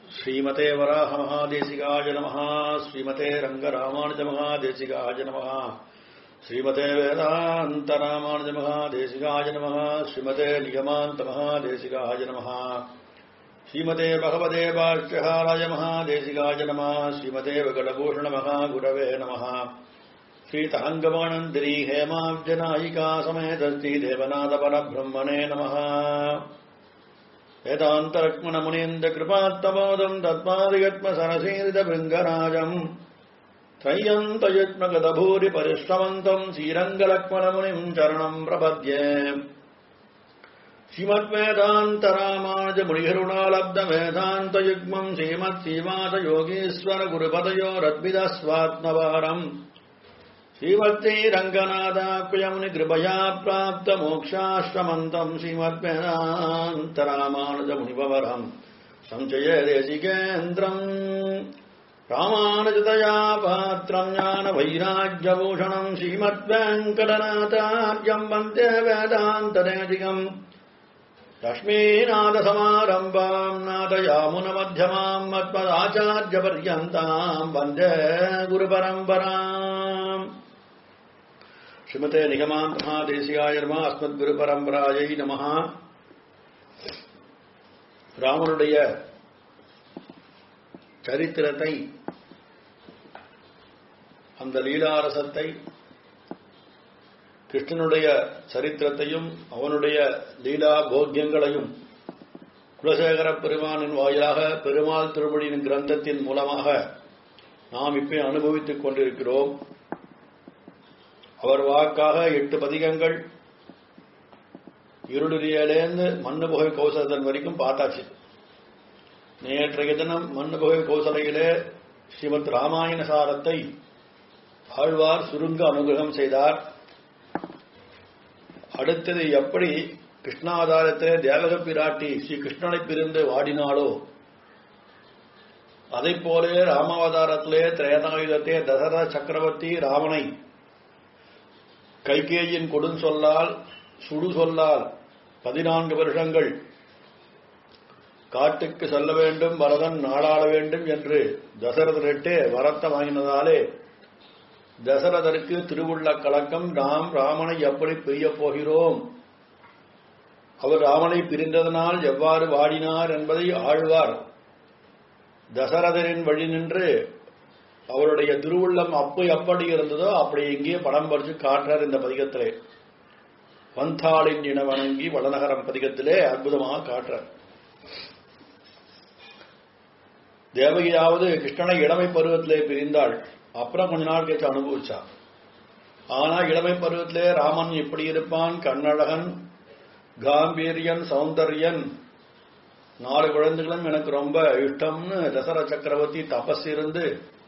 ஸ்ரீமதே வராக மகாதேசிகாய நம ஸ்ரீமதே ரங்கராமானுஜ மகாதேசிகாய நம ஸ்ரீமதே வேதாந்த ராமானுஜ மகாதேசிகாய நம ஸ்ரீமதே நிகமாந்த மகாதேசிகாய நம ஸ்ரீமதே பகவதே பாஷ்யகாராய மகாதேசிகாய நம ஸ்ரீமதே வெங்கடபூஷண மகாகுரவே நம श्रीतरङ्गमानन्दिरी हेमाब्जनायिका समेतस्ति देवनाथपरब्रह्मणे नमः वेदान्तरक्मणमुनीन्द्रकृपात्तमोदम् तत्पादिगत्मसरसीरितभृङ्गराजम् त्रय्यन्तयुग्मगतभूरि परिश्रमन्तम् श्रीरङ्गलक्ष्मणमुनिम् चरणम् प्रपद्ये श्रीमद्वेदान्तरामानुजमुनिगरुणालब्धवेदान्तयुग्मम् श्रीमत्श्रीमातयोगीश्वरगुरुपदयोरद्भिदस्वात्मवारम् श्रीमद्श्रीरङ्गनाथाप्यमुनि कृपया प्राप्तमोक्षाश्रमन्तम् श्रीमद्वेदान्तरामानुजमुनिपवरम् सञ्चये देशिकेन्द्रम् रामानुजतया पात्रम् ज्ञानवैराग्यभूषणम् श्रीमद्वेङ्कटनाथार्यम् वन्दे वेदान्तदेशिकम् लक्ष्मीनाथसमारम्भाम् नाथयामुनमध्यमाम् मत्पदाचार्यपर्यन्ताम् वन्दे गुरुपरम्पराम् ஸ்ரீமதே நிகமாந்த மகாதேசிகாய நம அஸ்மத் குரு பரம்பராயை நம ராமனுடைய சரித்திரத்தை அந்த லீலாரசத்தை கிருஷ்ணனுடைய சரித்திரத்தையும் அவனுடைய லீலா போக்கியங்களையும் குலசேகர பெருமானின் வாயிலாக பெருமாள் திருமொழியின் கிரந்தத்தின் மூலமாக நாம் இப்ப அனுபவித்துக் கொண்டிருக்கிறோம் அவர் வாக்காக எட்டு பதிகங்கள் இருளிலேந்து மண்ணுபுகை கௌசலதன் வரைக்கும் பார்த்தாச்சு நேற்றைய தினம் மண்ணுபுகை கௌசலையிலே ஸ்ரீமத் ராமாயண சாரத்தை ஆழ்வார் சுருங்க அனுகிரகம் செய்தார் அடுத்தது எப்படி கிருஷ்ணாவதாரத்திலே தேவக பிராட்டி ஸ்ரீ கிருஷ்ணனை பிரிந்து வாடினாளோ அதை போலே ராமாவதாரத்திலே திரேதாயுதத்தே தசரத சக்கரவர்த்தி ராமனை கைகேயின் கொடுஞ் சொல்லால் சுடு சொல்லால் பதினான்கு வருஷங்கள் காட்டுக்கு செல்ல வேண்டும் பரதன் நாடாள வேண்டும் என்று தசரதரிட்டே வரத்த வாங்கினதாலே தசரதருக்கு திருவுள்ள கலக்கம் நாம் ராமனை எப்படி பிரிய போகிறோம் அவர் ராமனை பிரிந்ததனால் எவ்வாறு வாடினார் என்பதை ஆழ்வார் தசரதரின் வழி நின்று அவருடைய திருவுள்ளம் அப்போ எப்படி இருந்ததோ அப்படி இங்கே படம் பறிச்சு காட்டுறார் இந்த பதிகத்திலே வந்தாளின் இன வணங்கி வடநகரம் பதிகத்திலே அற்புதமாக காட்டுறார் தேவகியாவது கிருஷ்ணனை இளமை பருவத்திலே பிரிந்தாள் அப்புறம் கொஞ்ச நாள் கழிச்சு அனுபவிச்சா ஆனா இளமை பருவத்திலே ராமன் எப்படி இருப்பான் கண்ணழகன் காம்பீரியன் சௌந்தர்யன் நாலு குழந்தைகளும் எனக்கு ரொம்ப இஷ்டம்னு தசர சக்கரவர்த்தி தபஸ் இருந்து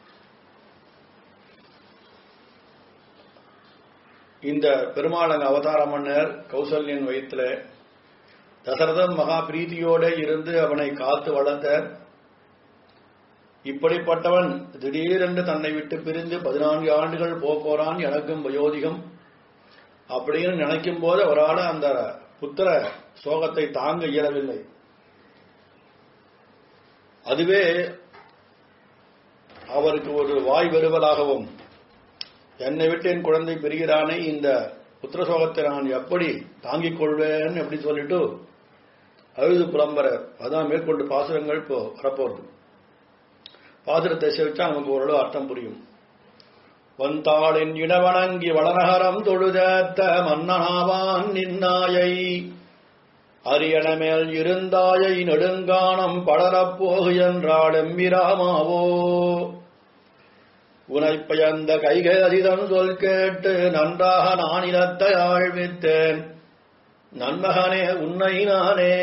இந்த பெருமாளங்க அவதார மன்னர் கௌசல்யன் வயிற்றுல தசரதன் மகா பிரீதியோட இருந்து அவனை காத்து வளர்த்த இப்படிப்பட்டவன் திடீரென்று தன்னை விட்டு பிரிந்து பதினான்கு ஆண்டுகள் போறான் எனக்கும் வயோதிகம் அப்படின்னு நினைக்கும் போது அவரால் அந்த புத்திர சோகத்தை தாங்க இயலவில்லை அதுவே அவருக்கு ஒரு வாய் வெறுவலாகவும் என்னை விட்டு என் குழந்தை பெறுகிறானே இந்த புத்திரசோகத்தை நான் எப்படி தாங்கிக் கொள்வேன் எப்படி சொல்லிட்டு அழுது புலம்பர அதான் மேற்கொண்டு பாசுரங்கள் இப்போ வரப்போறது பாசுரத்தை சேவிச்சா நமக்கு ஓரளவு அர்த்தம் புரியும் வந்தாளின் இனவணங்கி வளநகரம் தொழுதத்த மன்னனாவான் நின்னாயை அரியணமேல் இருந்தாயை நெடுங்கானம் படரப்போகு என்றாள் எம்பிராமாவோ உனைப்பயந்த கைகேதிதன் சொல் கேட்டு நன்றாக நான் இனத்தை ஆழ்வித்தேன் நன்மகனே உன்னை நானே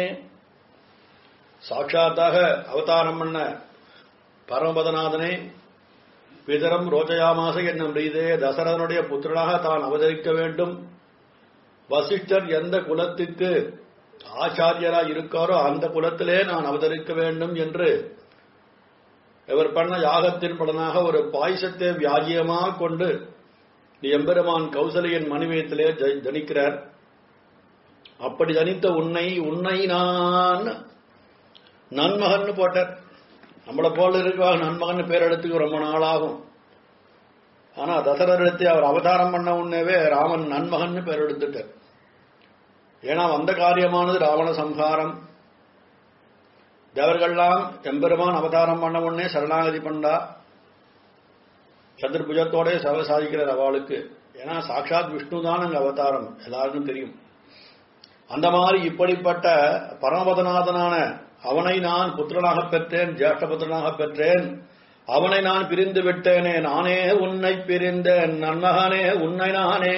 சாட்சாத்தாக அவதாரம் பண்ண பரமபதநாதனே பிதரம் ரோஜயாமாச என்னும் ரீதே தசரதனுடைய புத்திரனாக தான் அவதரிக்க வேண்டும் வசிஷ்டர் எந்த குலத்துக்கு ஆச்சாரியரா இருக்காரோ அந்த குலத்திலே நான் அவதரிக்க வேண்டும் என்று இவர் பண்ண யாகத்தின் பலனாக ஒரு பாயசத்தை வியாஜியமாக கொண்டு எம்பெருமான் கௌசலையின் மணிமயத்திலே ஜனிக்கிறார் அப்படி ஜனித்த உன்னை உன்னை நான் நன்மகன் போட்டார் நம்மளை போல இருக்கிற நன்மகன் பேர் எடுத்துக்க ரொம்ப நாள் ஆகும் ஆனா தசரர் எடுத்து அவர் அவதாரம் பண்ண உடனேவே ராமன் நன்மகன் பேர் எடுத்துட்டார் ஏன்னா வந்த காரியமானது ராவண சம்ஹாரம் தேவர்கள்லாம் எம்பெருமான் அவதாரம் பண்ண உடனே சரணாகதி பண்ணா சதுர்புஜத்தோட சவ சாதிக்கிறார் அவளுக்கு ஏன்னா சாட்சாத் விஷ்ணு தான் அங்க அவதாரம் எல்லாருக்கும் தெரியும் அந்த மாதிரி இப்படிப்பட்ட பரமபதநாதனான அவனை நான் புத்திரனாக பெற்றேன் ஜேஷ்ட புத்திரனாக பெற்றேன் அவனை நான் பிரிந்து விட்டேனே நானே உன்னை பிரிந்தேன் நன்மகனே உன்னை நானே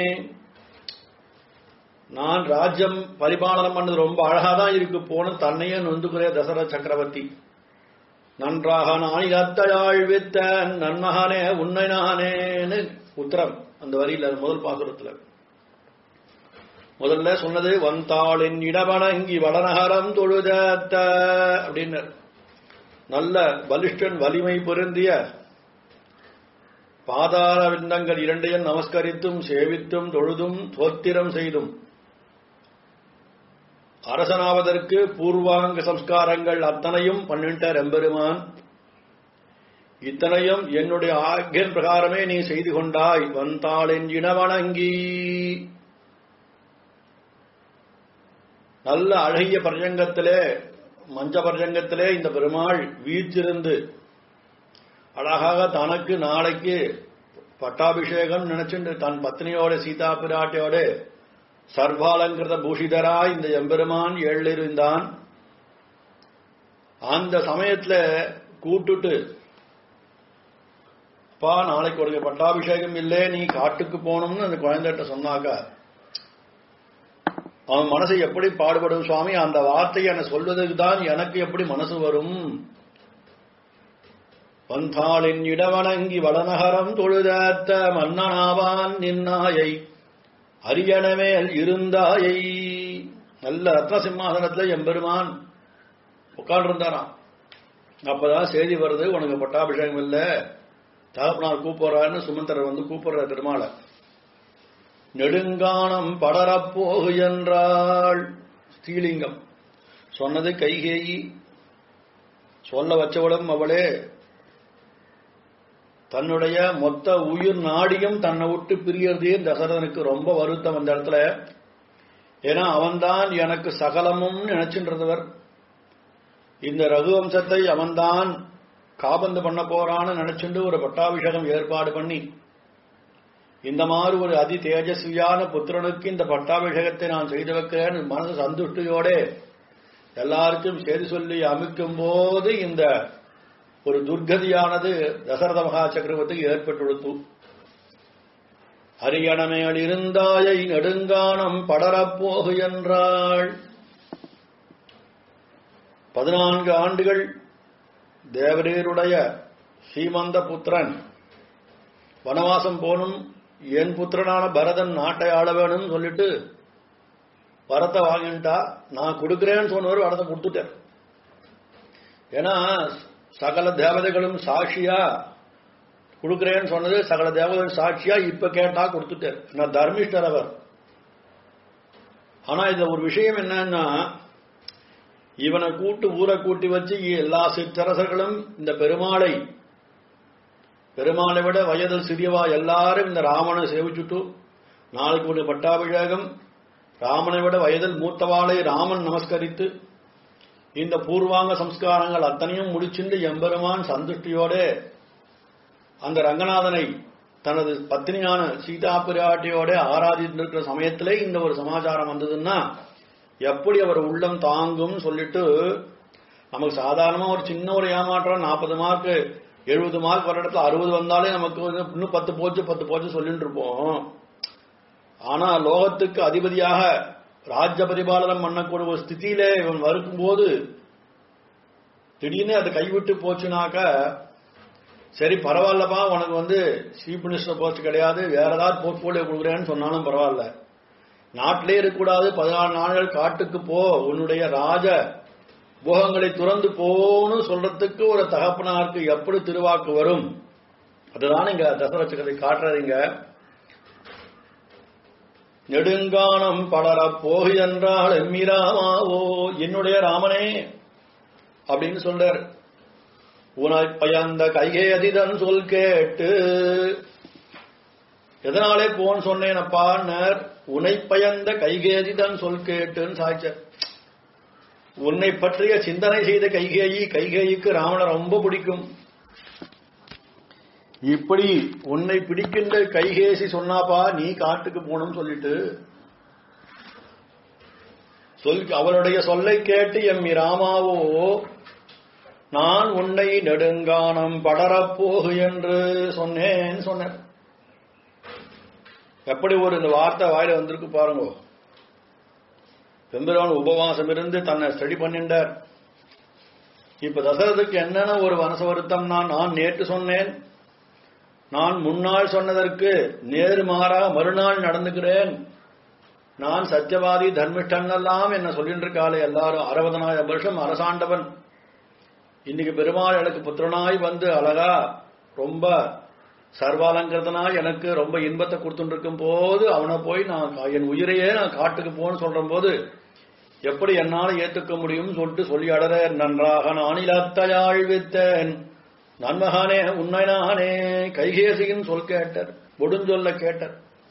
நான் ராஜ்யம் பரிபாலனம் பண்ணது ரொம்ப அழகா தான் இருக்கு போன தன்னையே நொந்துக்குறே தசரத சக்கரவர்த்தி நன்றாக நான் அத்தையாழ்வித்த நன்மகனே உன்னை நானேன்னு உத்தரம் அந்த வரியில முதல் பாசுரத்துல முதல்ல சொன்னது வந்தாளின் இடவணங்கி வடநகரம் தொழுதத்த அப்படின்னு நல்ல பலிஷ்டன் வலிமை பொருந்திய பாதார விந்தங்கள் இரண்டையும் நமஸ்கரித்தும் சேவித்தும் தொழுதும் தோத்திரம் செய்தும் அரசனாவதற்கு பூர்வாங்க சம்ஸ்காரங்கள் அத்தனையும் பண்ணிட்டார் எம்பெருமான் இத்தனையும் என்னுடைய ஆக்கியன் பிரகாரமே நீ செய்து கொண்டாய் வந்தாளின் இனவணங்கி நல்ல அழகிய பர்யங்கத்திலே மஞ்ச பர்யங்கத்திலே இந்த பெருமாள் வீற்றிருந்து அழகாக தனக்கு நாளைக்கு பட்டாபிஷேகம் நினைச்சுட்டு தன் பத்னியோட சீதா பிராட்டியோட சர்வாலங்கிருத பூஷிதராய் இந்த எம்பெருமான் எழுந்தான் அந்த சமயத்துல கூட்டுட்டு அப்பா நாளைக்கு உனக்கு பட்டாபிஷேகம் இல்லை நீ காட்டுக்கு போகணும்னு அந்த குழந்தைகிட்ட சொன்னாக்கா அவன் மனசு எப்படி பாடுபடும் சுவாமி அந்த வார்த்தையை என சொல்வதற்கு தான் எனக்கு எப்படி மனசு வரும் வந்தாளின் இடவணங்கி வடநகரம் தொழுதாத்த மன்னனாவான் நின்னாயை அரியணமேல் இருந்தாயை நல்ல ரத்ன சிம்மாசனத்துல எம்பெருமான் உட்காண்டிருந்தாராம் அப்பதான் செய்தி வருது உனக்கு பட்டாபிஷேகம் இல்ல தகப்பனார் கூப்பிடுறான்னு சுமந்தரர் வந்து கூப்பிடுற பெருமாளை நெடுங்கானம் படரப்போகு என்றாள் ஸ்ரீலிங்கம் சொன்னது கைகேயி சொல்ல வச்சவுடன் அவளே தன்னுடைய மொத்த உயிர் நாடியும் தன்னை விட்டு பிரியறதே தசரதனுக்கு ரொம்ப வருத்தம் அந்த இடத்துல ஏன்னா அவன்தான் எனக்கு சகலமும் நினைச்சுன்றவர் இந்த ரகுவம்சத்தை அவன்தான் காபந்து பண்ண போறான்னு நினைச்சுண்டு ஒரு பட்டாபிஷேகம் ஏற்பாடு பண்ணி இந்த மாதிரி ஒரு அதி தேஜஸ்வியான புத்திரனுக்கு இந்த பட்டாபிஷேகத்தை நான் செய்து வைக்கிறேன் மனசு சந்துஷ்டியோட எல்லாருக்கும் செய்தி சொல்லி அமைக்கும் போது இந்த ஒரு துர்கதியானது தசரத மகா சக்கரவர்த்திக்கு ஏற்பட்டுள்ளது அரியணமேல் இருந்தாயை நெடுங்கானம் படரப்போகு என்றாள் பதினான்கு ஆண்டுகள் தேவரீருடைய ஸ்ரீமந்த புத்திரன் வனவாசம் போனும் என் புத்திரனான பரதன் நாட்டை ஆள வேணும்னு சொல்லிட்டு வரத்தை வாங்கிட்டா நான் கொடுக்கிறேன்னு சொன்னவர் வரத்தை கொடுத்துட்டேன் ஏன்னா சகல தேவதைகளும் சாட்சியா கொடுக்கிறேன்னு சொன்னது சகல தேவதைகளும் சாட்சியா இப்ப கேட்டா கொடுத்துட்டார் நான் தர்மிஷ்டர் அவர் ஆனா இதுல ஒரு விஷயம் என்னன்னா இவனை கூட்டு ஊரை கூட்டி வச்சு எல்லா சிற்றரசர்களும் இந்த பெருமாளை பெருமாளை விட வயதில் சிறியவா எல்லாரும் இந்த ராமனை சேவிச்சுட்டு நாளைக்கு ஒரு பட்டாபிஷேகம் ராமனை விட வயதில் மூத்தவாளை ராமன் நமஸ்கரித்து இந்த பூர்வாங்க சம்ஸ்காரங்கள் அத்தனையும் முடிச்சுண்டு எம்பெருமான் சந்துஷ்டியோட அந்த ரங்கநாதனை தனது பத்னியான சீதா பிராட்டியோட ஆராதித்து இருக்கிற சமயத்திலே இந்த ஒரு சமாச்சாரம் வந்ததுன்னா எப்படி அவர் உள்ளம் தாங்கும் சொல்லிட்டு நமக்கு சாதாரணமா ஒரு சின்ன ஒரு ஏமாற்றம் நாற்பது மார்க் எழுபது மார்க் வர இடத்துல அறுபது வந்தாலே நமக்கு வந்து இன்னும் பத்து போச்சு பத்து போச்சு சொல்லிட்டு இருப்போம் ஆனா லோகத்துக்கு அதிபதியாக ராஜ்ய பரிபாலனம் பண்ணக்கூடிய ஒரு ஸ்திதியில இவன் வரும்போது திடீர்னு அது கைவிட்டு போச்சுனாக்க சரி பரவாயில்லப்பா உனக்கு வந்து சீஃப் மினிஸ்டர் போஸ்ட் கிடையாது வேற ஏதாவது போர்ட்போலியோ கொடுக்குறேன்னு சொன்னாலும் பரவாயில்ல நாட்டிலே இருக்கக்கூடாது பதினாலு நாட்கள் காட்டுக்கு போ உன்னுடைய ராஜ போகங்களை துறந்து போன்னு சொல்றதுக்கு ஒரு தகப்பனாருக்கு எப்படி திருவாக்கு வரும் அதுதான் இங்க தசரட்சகத்தை காட்டுறதுங்க நெடுங்கானம் பலர போகு என்றால் எம்மிராமாவோ என்னுடைய ராமனே அப்படின்னு சொல்றார் உனை பயந்த கைகேதிதன் சொல் கேட்டு எதனாலே போன்னு சொன்னேனப்பான்னர் உனை பயந்த கைகேதிதன் சொல் கேட்டுன்னு சாய்ச்சார் உன்னை பற்றிய சிந்தனை செய்த கைகேயி கைகேயிக்கு ராவண ரொம்ப பிடிக்கும் இப்படி உன்னை பிடிக்கின்ற கைகேசி சொன்னாப்பா நீ காட்டுக்கு போகணும்னு சொல்லிட்டு சொல் அவளுடைய சொல்லை கேட்டு எம்மி ராமாவோ நான் உன்னை நெடுங்கானம் படரப்போகு என்று சொன்னேன் சொன்னேன் எப்படி ஒரு இந்த வார்த்தை வாயில வந்திருக்கு பாருங்க பெம்பரான் உபவாசம் இருந்து தன்னை ஸ்டடி பண்ணிண்டார் இப்ப தசரதுக்கு என்னென்ன ஒரு மனசு வருத்தம்னா நான் நேற்று சொன்னேன் நான் முன்னாள் சொன்னதற்கு நேர்மாறா மறுநாள் நடந்துக்கிறேன் நான் சத்தியவாதி தர்மிஷ்டன் எல்லாம் என்ன சொல்லிட்டு இருக்காளே எல்லாரும் அறுபதனாயிரம் வருஷம் அரசாண்டவன் இன்னைக்கு பெருமாள் எனக்கு புத்திரனாய் வந்து அழகா ரொம்ப சர்வாலங்கிருதனாய் எனக்கு ரொம்ப இன்பத்தை கொடுத்துட்டு இருக்கும் போது அவனை போய் நான் என் உயிரையே நான் காட்டுக்கு போன்னு சொல்ற போது எப்படி என்னால ஏத்துக்க முடியும் சொல்லிட்டு சொல்லி அடற நன்றாக நானிலத்தையாள் வித்தேன் நன்மகானே உண்மை நானே கைகேசியின் சொல் கேட்டர் கொடுஞ்சொல்ல கேட்டர்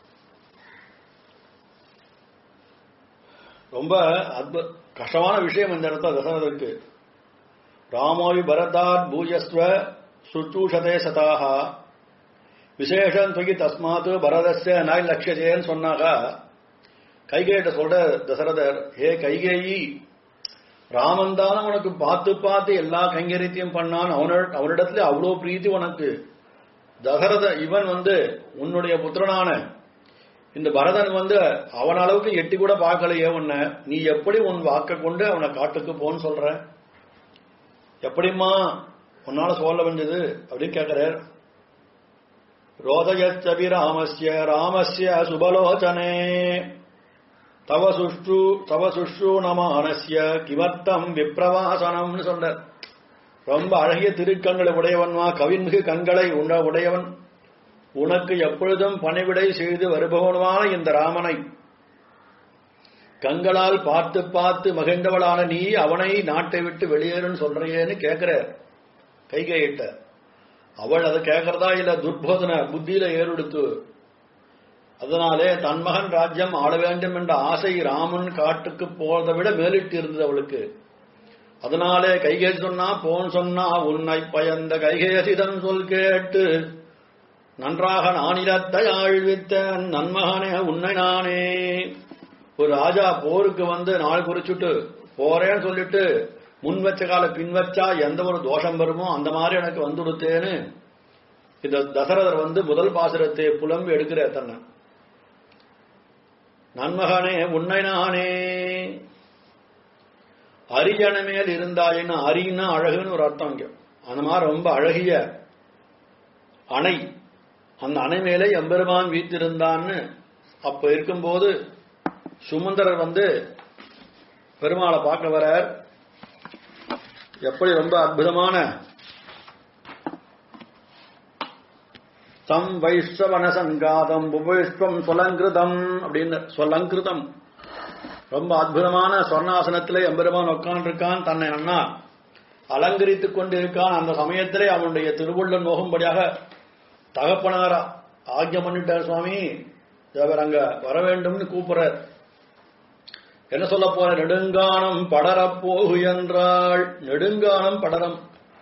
ரொம்ப அற்பு கஷ்டமான விஷயம் இந்த இடத்துல தசரதற்கு ராமோவி பரதாத் பூஜஸ்வ சுற்றூஷதே சதாக விசேஷம் தொகி தஸ்மாத்து பரதஸ்ய நாய் லட்சியதேன்னு சொன்னாக கைகேட்ட சொல்ற தசரதர் ஹே கைகேயி ராமன் தானே உனக்கு பார்த்து பார்த்து எல்லா கைங்கரியத்தையும் பண்ணான் அவன அவனிடத்துல அவ்வளவு பிரீத்தி உனக்கு தசரத இவன் வந்து உன்னுடைய புத்திரனான இந்த பரதன் வந்து அவன் அளவுக்கு எட்டி கூட பார்க்கலையே உன்னை நீ எப்படி உன் வாக்க கொண்டு அவனை காட்டுக்கு போன்னு சொல்ற எப்படிம்மா உன்னால சொல்ல வேண்டியது அப்படின்னு கேட்கிறார் ரோதயச்சபி ராமஸ்ய ராமஸ்ய சுபலோச்சனே தவ சுஷ்டு தவ சுஷ்டு நமானஸ்ய கிமர்த்தம் விப்ரவாசனம்னு சொன்னார் ரொம்ப அழகிய திருக்கண்களை உடையவன்மா கவின்மிகு கண்களை உண்ட உடையவன் உனக்கு எப்பொழுதும் பணிவிடை செய்து வருபவனுமான இந்த ராமனை கண்களால் பார்த்து பார்த்து மகிழ்ந்தவளான நீ அவனை நாட்டை விட்டு வெளியேறுன்னு சொல்றியேன்னு கேட்கிற கைகையிட்ட அவள் அதை கேட்கறதா இல்ல துர்போதனை புத்தியில ஏறெடுத்து அதனாலே தன் மகன் ராஜ்யம் ஆள வேண்டும் என்ற ஆசை ராமன் காட்டுக்கு போறதை விட மேலிட்டு இருந்தது அவளுக்கு அதனாலே கைகேசி சொன்னா போன் சொன்னா உன்னை பயந்த கைகேசிதன் சொல் கேட்டு நன்றாக நானிலத்தை ஆழ்வித்த நன்மகனே உன்னை நானே ஒரு ராஜா போருக்கு வந்து நாள் குறிச்சுட்டு போறேன்னு சொல்லிட்டு முன் வச்ச கால பின் வச்சா எந்த ஒரு தோஷம் வருமோ அந்த மாதிரி எனக்கு வந்துடுத்தேன்னு இந்த தசரதர் வந்து முதல் பாசுரத்தை புலம்பி எடுக்கிற தன்னை நன்மகனே உன்னை நானே அரியணை மேல் இருந்தாயின்னா அரின்னா அழகுன்னு ஒரு அர்த்தம் இங்க அந்த மாதிரி ரொம்ப அழகிய அணை அந்த அணை மேலே எம்பெருமான் வீத்திருந்தான்னு அப்ப இருக்கும்போது சுமந்தரர் வந்து பெருமாளை பார்க்க வரார் எப்படி ரொம்ப அற்புதமான தம் வைஷ்ணவன சங்காதம் புபவிஷ்வம் சொலங்கிருதம் அப்படின்னு சொல்லங்கிருதம் ரொம்ப அற்புதமான சொர்ணாசனத்திலே எம்பெருமான் உட்கார்ந்திருக்கான் தன்னை அண்ணா அலங்கரித்துக் கொண்டிருக்கான் அந்த சமயத்திலே அவனுடைய திருவுள்ள நோகும்படியாக தகப்பனாரா ஆக்ஞம் பண்ணிட்டார் சுவாமி அவர் அங்க வர வேண்டும்னு கூப்பிடுறார் என்ன சொல்ல போற நெடுங்கானம் படரப்போகு என்றாள் நெடுங்கானம் படரம்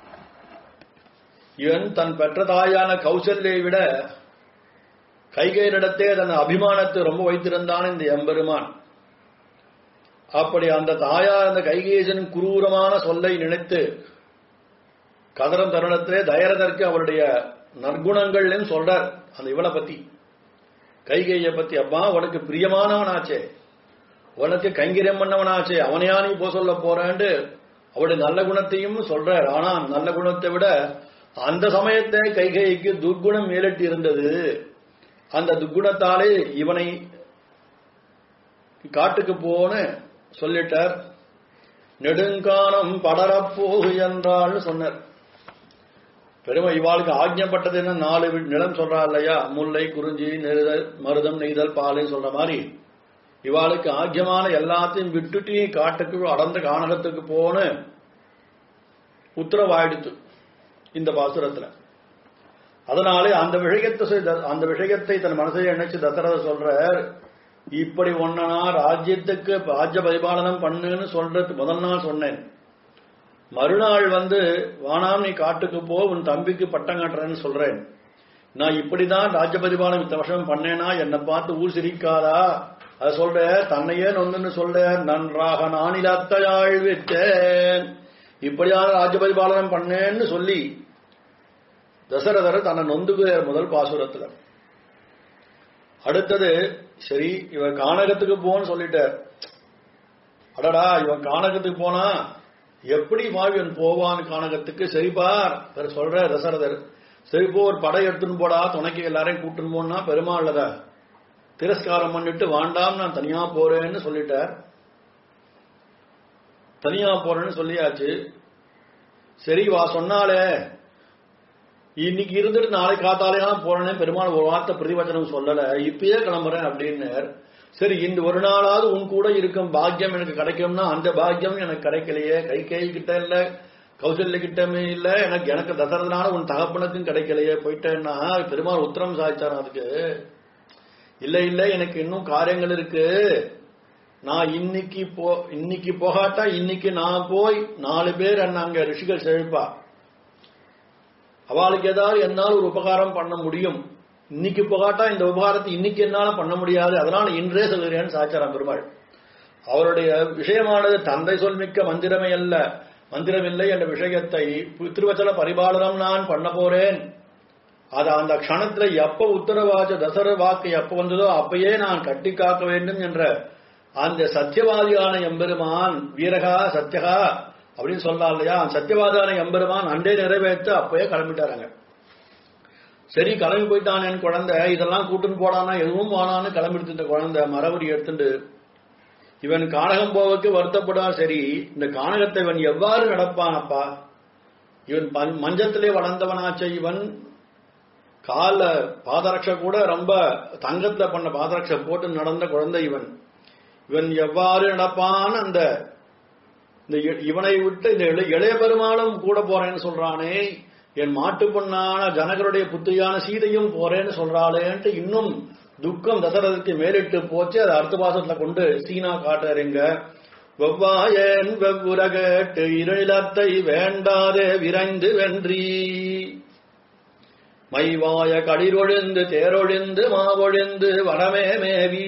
இவன் தன் பெற்ற தாயான கௌசல்யை விட கைகையினிடத்தே தன் அபிமானத்தை ரொம்ப வைத்திருந்தான் இந்த எம்பெருமான் அப்படி அந்த தாயார் அந்த கைகேசன் குரூரமான சொல்லை நினைத்து கதரம் தருணத்திலே தயரதற்கு அவருடைய நற்குணங்கள்னு சொல்றார் அந்த இவனை பத்தி கைகையை பத்தி அப்பா உனக்கு பிரியமானவனாச்சே உனக்கு கைங்கரியம் பண்ணவனாச்சே அவனையா நீ போ சொல்ல போறான்னு அவருடைய நல்ல குணத்தையும் சொல்றார் ஆனா நல்ல குணத்தை விட அந்த சமயத்தை கைகைக்கு துர்குணம் மேலிட்டு இருந்தது அந்த துர்குணத்தாலே இவனை காட்டுக்கு போன்னு சொல்லிட்டார் நெடுங்கானம் படரப்போகு என்றாள்னு சொன்னார் பெருமை இவாளுக்கு ஆக்ஞப்பட்டது என்ன நாலு வி- நிலம் சொல்றா இல்லையா முல்லை குறிஞ்சி நெருதல் மருதம் நெய்தல் பாலைன்னு சொல்ற மாதிரி இவாளுக்கு ஆக்கியமான எல்லாத்தையும் விட்டுட்டு காட்டுக்கு அடர்ந்த கானகத்துக்கு போன உத்தரவாயிடுத்து இந்த பாசுரத்துல அதனாலே அந்த விஷயத்தை சொ- அந்த விஷயத்தை தன் மனசை நினைச்சு தசரத சொல்றார் இப்படி ஒன்னா ராஜ்யத்துக்கு ராஜ்ய பரிபாலனம் பண்ணுன்னு சொல்றது முதல் நாள் சொன்னேன் மறுநாள் வந்து வானாம் நீ காட்டுக்கு போ உன் தம்பிக்கு பட்டம் கட்டுறேன்னு சொல்றேன் நான் இப்படிதான் ராஜ்ய பரிபாலனம் இத்த வருஷம் பண்ணேனா என்னை பார்த்து ஊர் சிரிக்காதா அதை சொல்ற தன்னையே நொந்துன்னு சொல்ற நன்றாக நானிலத்தையாள் விட்டேன் இப்படியான ராஜ்ய பரிபாலனம் பண்ணேன்னு சொல்லி தசரதர் தன்னை நொந்துகிறார் முதல் பாசுரத்துல அடுத்தது சரி இவன் கானகத்துக்கு போன்னு சொல்லிட்டார் அடடா இவன் கானகத்துக்கு போனா எப்படி இவன் போவான் கானகத்துக்கு சரிபார் இவர் சொல்ற தசரதர் சரி போ ஒரு படை எடுத்துன்னு போடா துணைக்கு எல்லாரையும் கூட்டுன்னு போனா பெருமாள்லத திரஸ்காரம் பண்ணிட்டு வாண்டாம் நான் தனியா போறேன்னு சொல்லிட்டார் தனியா போறேன்னு சொல்லியாச்சு சரி வா சொன்னாலே இன்னைக்கு இருந்துட்டு நாளை காத்தாலையான போறேன்னு பெருமாள் ஒரு வார்த்தை பிரதிவச்சனம் சொல்லல இப்பயே கிளம்புறேன் அப்படின்னார் சரி இந்த ஒரு நாளாவது உன் கூட இருக்கும் பாக்கியம் எனக்கு கிடைக்கும்னா அந்த பாக்கியம் எனக்கு கிடைக்கலையே கை கை கிட்ட இல்ல கௌசல்ய கிட்டமே இல்ல எனக்கு எனக்கு தசரதனால உன் தகப்பனுக்கும் கிடைக்கலையே போயிட்டேன்னா பெருமாள் உத்தரம் சாதிச்சாராம் அதுக்கு இல்ல இல்ல எனக்கு இன்னும் காரியங்கள் இருக்கு நான் இன்னைக்கு போ இன்னைக்கு போகாட்டா இன்னைக்கு நான் போய் நாலு பேர் என்ன அங்க ரிஷிகள் செழிப்பா அவளுக்கு ஏதாவது என்னால் ஒரு உபகாரம் பண்ண முடியும் இன்னைக்கு போகாட்டா இந்த உபகாரத்தை இன்னைக்கு என்னால பண்ண முடியாது அதனால இன்றே சொல்கிறேன்னு சாச்சாராம் பெருமாள் அவருடைய விஷயமானது தந்தை சொல்மிக்க மந்திரமே அல்ல மந்திரமில்லை என்ற விஷயத்தை திருவச்சல பரிபாலனம் நான் பண்ண போறேன் அது அந்த க்ஷணத்துல எப்ப உத்தரவாச்ச தசர வாக்கு எப்ப வந்ததோ அப்பயே நான் கட்டி காக்க வேண்டும் என்ற அந்த சத்தியவாதியான எம்பெருமான் வீரகா சத்யகா அப்படின்னு சொல்லலாம் இல்லையா அந்த சத்தியவாதியான எம்பெருமான் அண்டே நிறைவேற்ற அப்பயே கிளம்பிட்டாராங்க சரி கிளம்பி போயிட்டான் என் குழந்தை இதெல்லாம் கூட்டுன்னு போடானா எதுவும் போனான்னு கிளம்பிடுத்து இந்த குழந்தை மரபடி எடுத்துட்டு இவன் கானகம் போவதுக்கு வருத்தப்படா சரி இந்த கானகத்தை இவன் எவ்வாறு நடப்பான் அப்பா இவன் பன்- மஞ்சத்திலே வளர்ந்தவனாச்ச இவன் கால பாதரட்சை கூட ரொம்ப தங்கத்துல பண்ண பாதரட்சை போட்டு நடந்த குழந்தை இவன் இவன் எவ்வாறு நடப்பான் அந்த இந்த இ- இவனை விட்டு இந்த இளைய- இளைய பெருமாளும் கூட போறேன்னு சொல்றானே என் மாட்டு பொண்ணான ஜனகருடைய புத்திரியான சீதையும் போறேன்னு சொல்றாளேன்ட்டு இன்னும் துக்கம் தசரதற்கு மேலிட்டு போச்சு அது அடுத்த பாசத்துல கொண்டு சீனா காட்டுறீங்க வெவ்வாயன் வெவ்வுர கேட்டு இருளத்தை வேண்டாதே விரைந்து வென்றி மைவாய களிரொழிந்து தேரொழிந்து மாவொழிந்து வடமே மேவி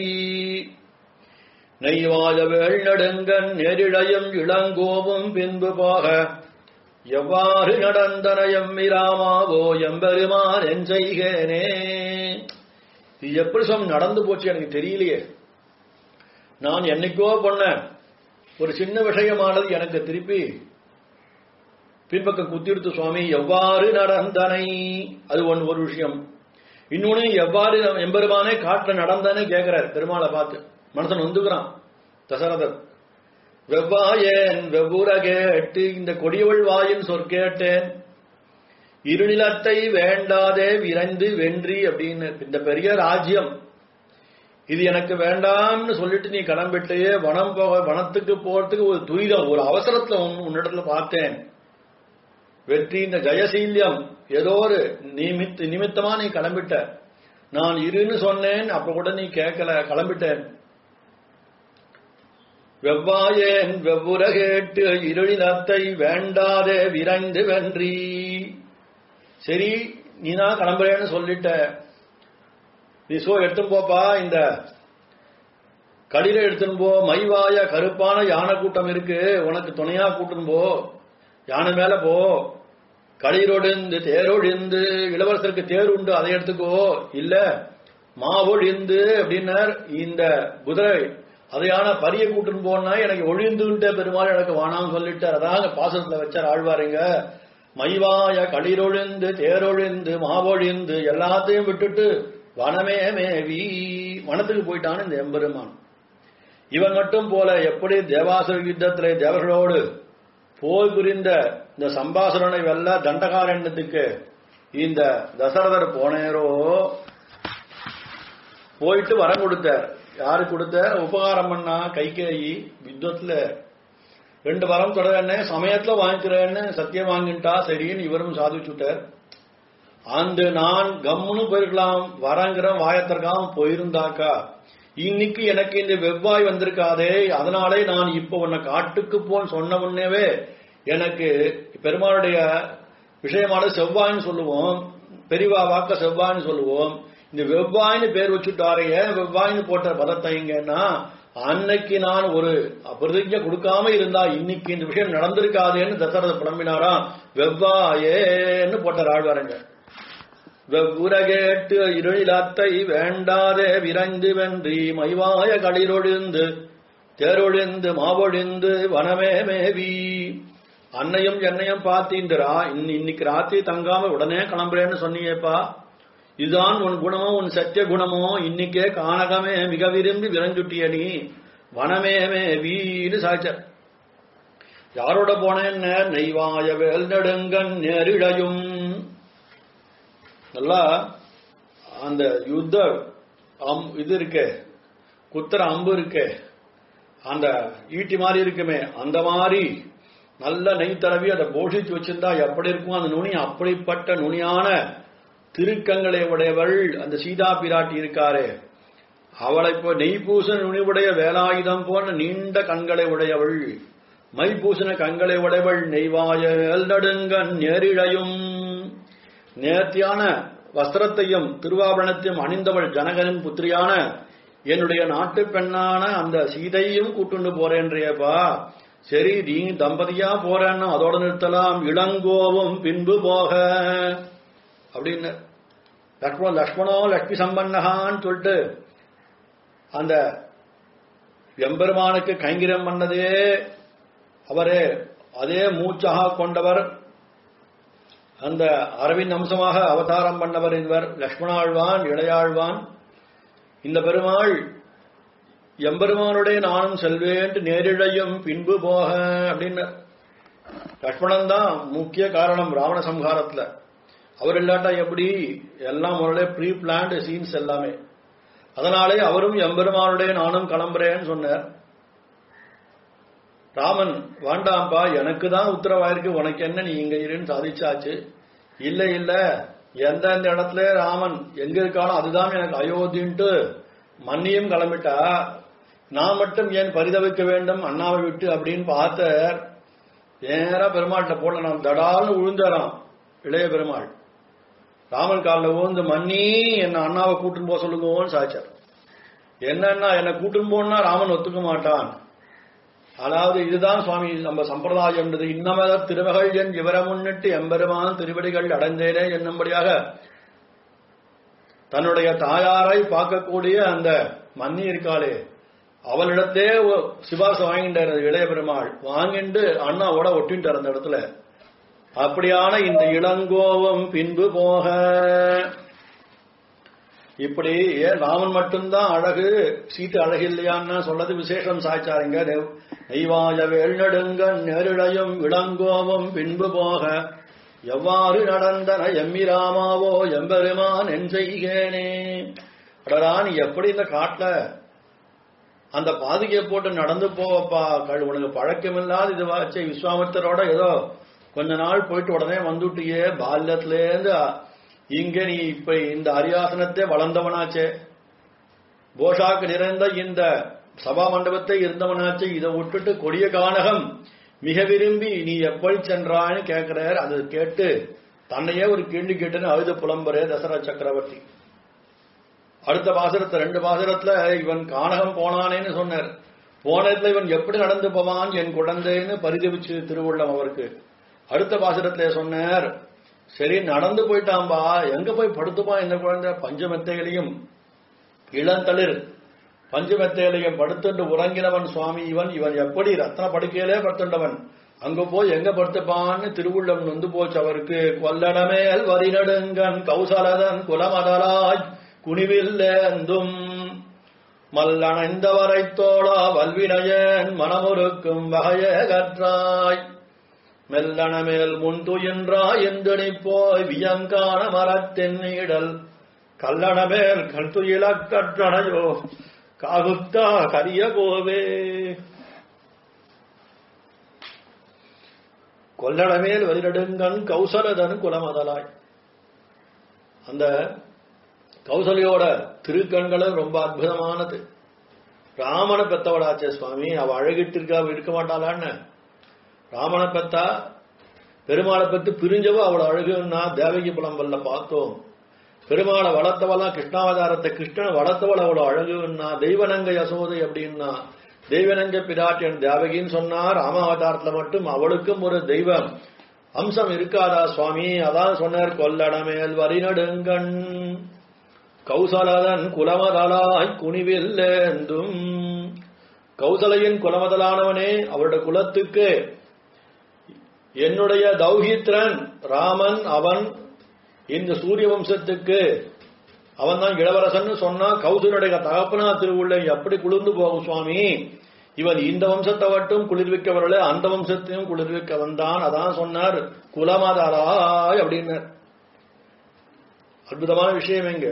நெய்வாய வேள்நடுங்கன் நெரிழையும் இளங்கோவும் பின்பு போக எவ்வாறு நடந்தன எம்மிராமாவோ எம்பெருமான் என் செய்கேனே இது எப்படி சுவாமி நடந்து போச்சு எனக்கு தெரியலையே நான் என்னைக்கோ பண்ண ஒரு சின்ன விஷயமானது எனக்கு திருப்பி பின்பக்கம் குத்திருத்து சுவாமி எவ்வாறு நடந்தனை அது ஒன்று ஒரு விஷயம் இன்னொன்னு எவ்வாறு எம்பெருமானே காட்டுல நடந்தனே கேட்கிறார் பெருமாளை பார்த்து மனசன் வந்துக்கிறான் தசரதர் வெவ்வாயேன் வெவ்வுற கேட்டு இந்த கொடியவள் வாயின் சொற்கேட்டேன் இருநிலத்தை வேண்டாதே விரைந்து வென்றி அப்படின்னு இந்த பெரிய ராஜ்யம் இது எனக்கு வேண்டாம்னு சொல்லிட்டு நீ கிளம்பிட்டு வனம் போக வனத்துக்கு போறதுக்கு ஒரு துரிதம் ஒரு அவசரத்துல உன் உன்னிடத்துல பார்த்தேன் வெற்றி இந்த ஜெயசீல்யம் ஏதோ ஒரு நிமித்த நிமித்தமா நீ கிளம்பிட்ட நான் இருன்னு சொன்னேன் அப்ப கூட நீ கேட்கல கிளம்பிட்டேன் வெவ்வாயேன் வெவ்வுற கேட்டு இருளினத்தை வேண்டாதே விரைந்து வென்றி சரி நீ தான் கிளம்புறேன்னு சொல்லிட்ட நீ சோ எடுத்துன்னு போப்பா இந்த களிர எடுத்துன்னு போ மைவாய கருப்பான யானை கூட்டம் இருக்கு உனக்கு துணையா கூட்டுன்னு போ யானை மேல போ களிரொடிந்து தேரொழிந்து இளவரசருக்கு தேர் உண்டு அதை எடுத்துக்கோ இல்ல மாவொழிந்து அப்படின்னார் இந்த குதிரை அதையான பரிய கூட்டுன்னு போனா எனக்கு ஒழிந்துகிட்ட பெருமாள் எனக்கு வானான்னு சொல்லிட்டார் அதாங்க பாசத்துல வச்சார் ஆழ்வாருங்க மைவாய களிரொழிந்து தேரொழிந்து மாவொழிந்து எல்லாத்தையும் விட்டுட்டு வனமே மேவி வனத்துக்கு போயிட்டான் இந்த எம்பெருமான் இவன் மட்டும் போல எப்படி தேவாசுர யுத்தத்திலே தேவர்களோடு போர் புரிந்த இந்த சம்பாசுரனை வெல்ல தண்டகாரண்யத்துக்கு இந்த தசரதர் போனேரோ போயிட்டு வரம் கொடுத்தார் யாரு கொடுத்த உபகாரம் பண்ணா கைகேயி யுத்தத்துல ரெண்டு வரம் தொடரன்னு சமயத்துல வாங்கிக்கிறேன்னு சத்தியம் வாங்கிட்டா சரின்னு இவரும் சாதிச்சுட்டார் அந்த நான் கம்முன்னு போயிருக்கலாம் வரங்கிற வாயத்திற்காம போயிருந்தாக்கா இன்னைக்கு எனக்கு இந்த வெவ்வாய் வந்திருக்காதே அதனாலே நான் இப்ப உன்னை காட்டுக்கு போன்னு சொன்ன உடனேவே எனக்கு பெருமாளுடைய விஷயமான செவ்வாய்ன்னு சொல்லுவோம் பெரிவா வாக்க செவ்வாய்ன்னு சொல்லுவோம் இந்த வெவ்வாய்னு பேர் வச்சுட்டாரு ஏன் வெவ்வாய்னு போட்ட பதத்தை இங்கன்னா அன்னைக்கு நான் ஒரு பிரதிஜை கொடுக்காம இருந்தா இன்னைக்கு இந்த விஷயம் நடந்திருக்காதேன்னு தசரத புலம்பினாராம் வெவ்வாயேன்னு போட்டார் ஆழ்வாரங்க வெவ்வுரகேட்டு இருளிலத்தை வேண்டாதே விரைந்து வென்றி மைவாய களிரொழிந்து தேரொழிந்து மாவொழிந்து வனமே மேவி அன்னையும் என்னையும் பார்த்து இந்த ரா- இன்னி- இன்னைக்கு ராத்திரி தங்காம உடனே கிளம்புறேன்னு சொன்னியேப்பா இதுதான் உன் குணமோ உன் சத்திய குணமோ இன்னைக்கே கானகமே மிக விரும்பி விரைஞ்சுட்டிய நீ வனமே மேவின்னு சாய்ச்சார் யாரோட போனேன்னு நெய்வாய வேல் நெடுங்கன் நேரிழையும் நல்லா அந்த யுத்த அம் இது இருக்கே குத்துற அம்பு இருக்கே அந்த ஈட்டி மாதிரி இருக்குமே அந்த மாதிரி நல்ல நெய் தடவி அதை போஷிச்சு வச்சிருந்தா எப்படி இருக்கும் அந்த நுனி அப்படிப்பட்ட நுனியான திருக்கங்களை உடையவள் அந்த சீதா பிராட்டி இருக்காரே அவளை இப்போ நெய் பூசண நுனிவுடைய வேலாயுதம் போன்ற நீண்ட கண்களை உடையவள் மை பூசண கண்களை உடையவள் நெய்வாயல் நடுங்கன் நேரிழையும் நேர்த்தியான வஸ்திரத்தையும் திருவாபரணத்தையும் அணிந்தவள் ஜனகனின் புத்திரியான என்னுடைய நாட்டு பெண்ணான அந்த சீதையும் கூட்டுண்டு போறேன்றியப்பா சரி நீ தம்பதியா போறேன்னு அதோட நிறுத்தலாம் இளங்கோவும் பின்பு போக அப்படின்னு லக்ஷ்மண லக்ஷ்மணோ லக்ஷ்மி சம்பன்னகான்னு சொல்லிட்டு அந்த எம்பெருமானுக்கு கைங்கிரம் பண்ணதே அவரே அதே மூச்சாக கொண்டவர் அந்த அரவிந்த் அம்சமாக அவதாரம் பண்ணவர் இவர் லக்ஷ்மணாழ்வான் இளையாழ்வான் இந்த பெருமாள் எம்பெருமானுடைய நானும் செல்வேன் நேரிழையும் பின்பு போக அப்படின்னு லக்ஷ்மணன் தான் முக்கிய காரணம் ராவண சம்ஹாரத்துல அவர் இல்லாட்டா எப்படி எல்லாம் முறையில ப்ரீ பிளான்டு சீன்ஸ் எல்லாமே அதனாலே அவரும் எம்பெருமானுடைய நானும் கிளம்புறேன்னு சொன்னார் ராமன் வேண்டாம்பா எனக்கு தான் உத்தரவாயிருக்கு உனக்கு என்ன நீ இங்க இருன்னு சாதிச்சாச்சு இல்ல இல்ல எந்தெந்த இடத்துல ராமன் எங்க இருக்கானோ அதுதான் எனக்கு அயோத்தின்ட்டு மன்னியும் கிளம்பிட்டா நான் மட்டும் ஏன் பரிதவிக்க வேண்டும் அண்ணாவை விட்டு அப்படின்னு பார்த்தார் நேரா பெருமாள்கிட்ட போல நான் தடால்னு விழுந்தாராம் இளைய பெருமாள் ராமன் காலில் ஊந்து மன்னி என்ன அண்ணாவை கூட்டின்னு போக சொல்லுங்கன்னு சாச்சார் என்னன்னா என்னை கூட்டின்னு போனா ராமன் ஒத்துக்க மாட்டான் அதாவது இதுதான் சுவாமி நம்ம சம்பிரதாயம் என்றது இன்னமத திருமகள் என் விவர முன்னிட்டு எம்பெருமான் திருவடிகள் அடைந்தேனே என்னும்படியாக தன்னுடைய தாயாரை பார்க்கக்கூடிய அந்த மன்னி இருக்காளே அவளிடத்தே ஒ- சிபாசம் வாங்கிட்டார் அந்த இளைய பெருமாள் வாங்கிட்டு அண்ணாவோட ஒட்டின்ட்டார் அந்த இடத்துல அப்படியான இந்த இளங்கோவம் பின்பு போக இப்படி ஏன் ராமன் மட்டும்தான் அழகு சீட்டு அழகு இல்லையான்னு சொல்லது விசேஷம் சாய்ச்சாருங்க நெவ்- நெய்வாய வேல்நடுங்க நெருளையும் இளங்கோவம் பின்பு போக எவ்வாறு நடந்தன எம்மிராமாவோ எம்பெருமான் என் செய்கேனே அடடா நீ எப்படி இந்த காட்டுல அந்த பாதுகையை போட்டு நடந்து போவப்பா கழு உனக்கு பழக்கமில்லாத இது வாச்சே விஸ்வாமித்தரோட ஏதோ கொஞ்ச நாள் போயிட்டு உடனே வந்துட்டியே பால்யத்திலேருந்து இங்க நீ இப்ப இந்த அரியாசனத்தை வளர்ந்தவனாச்சே போஷாக்கு நிறைந்த இந்த சபா மண்டபத்தை இருந்தவனாச்சே இதை விட்டுட்டு கொடிய கானகம் மிக விரும்பி நீ எப்படி சென்றான்னு கேட்கிறார் அதை கேட்டு தன்னையே ஒரு கேள்வி கேட்டுன்னு அழுது புலம்புறே தசரா சக்கரவர்த்தி அடுத்த பாசுரத்தை ரெண்டு பாசுரத்துல இவன் கானகம் போனானேன்னு சொன்னார் போனதுல இவன் எப்படி நடந்து போவான் என் குழந்தைன்னு பரிதவிச்சு திருவுள்ளம் அவருக்கு அடுத்த பாசுரத்துல சொன்னார் சரி நடந்து போயிட்டான்பா எங்க போய் படுத்துப்பான் இந்த குழந்தை பஞ்சமெத்தைகளையும் இளந்தளிர் பஞ்சமெத்தைகளையும் படுத்துண்டு உறங்கினவன் சுவாமி இவன் இவன் எப்படி ரத்ன படுக்கையிலே படுத்துண்டவன் அங்க போய் எங்க படுத்துப்பான்னு திருவுள்ளம் நொந்து போச்சு அவருக்கு கொல்லடமேல் வரிநடுங்கன் கௌசலதன் குலமதலாய் குனிவில்லேந்தும் மல்லணைந்தவரை தோழா வல்வினையன் மனமுறுக்கும் வகையே கற்றாய் மெல்லணமேல் முன் துயின்றாய் எந்தனி போய் வியங்கான மரத்தின் நீடல் கல்லணமேல் கல் துயிலக் கற்றணையோ காகுத்தா கரிய கோவே கொல்லடமேல் வரிநடுங்கண் கௌசலதன் குலமதலாய் அந்த கௌசலையோட திருக்கண்களும் ரொம்ப அற்புதமானது ராமனை பெத்தவளாச்சே சுவாமி அவ அழகிட்டு இருக்கா அவ இருக்க மாட்டாளான்னு ராமனை பெத்தா பெருமாளை பத்தி பிரிஞ்சவோ அவளை அழகுன்னா தேவகி புலம்பல்ல பார்த்தோம் பெருமாளை வளர்த்தவளா கிருஷ்ணாவதாரத்தை கிருஷ்ணன் வளர்த்தவள் அவ்வளோ அழகுன்னா தெய்வநங்க யசோதை அப்படின்னா தெய்வநங்க பிராட்டியன் தேவகின்னு சொன்னா ராமாவதாரத்துல மட்டும் அவளுக்கும் ஒரு தெய்வம் அம்சம் இருக்காதா சுவாமி அதான் சொன்னார் கொல்லடமேல் வரிநடுங்கண் கௌசலதன் குலமதலாய் குனிவில்லேந்தும் கௌசலையின் குலமதலானவனே அவருடைய குலத்துக்கு என்னுடைய தௌஹித்ரன் ராமன் அவன் இந்த சூரிய வம்சத்துக்கு அவன் தான் இளவரசன் சொன்னா கௌசனுடைய தகப்பனா திருவுள்ள எப்படி குளிர்ந்து போகும் சுவாமி இவன் இந்த வம்சத்தை மட்டும் குளிர்விக்க வரல அந்த வம்சத்தையும் குளிர்விக்க வந்தான் அதான் சொன்னார் குலமதலாய் அப்படின்னார் அற்புதமான விஷயம் எங்க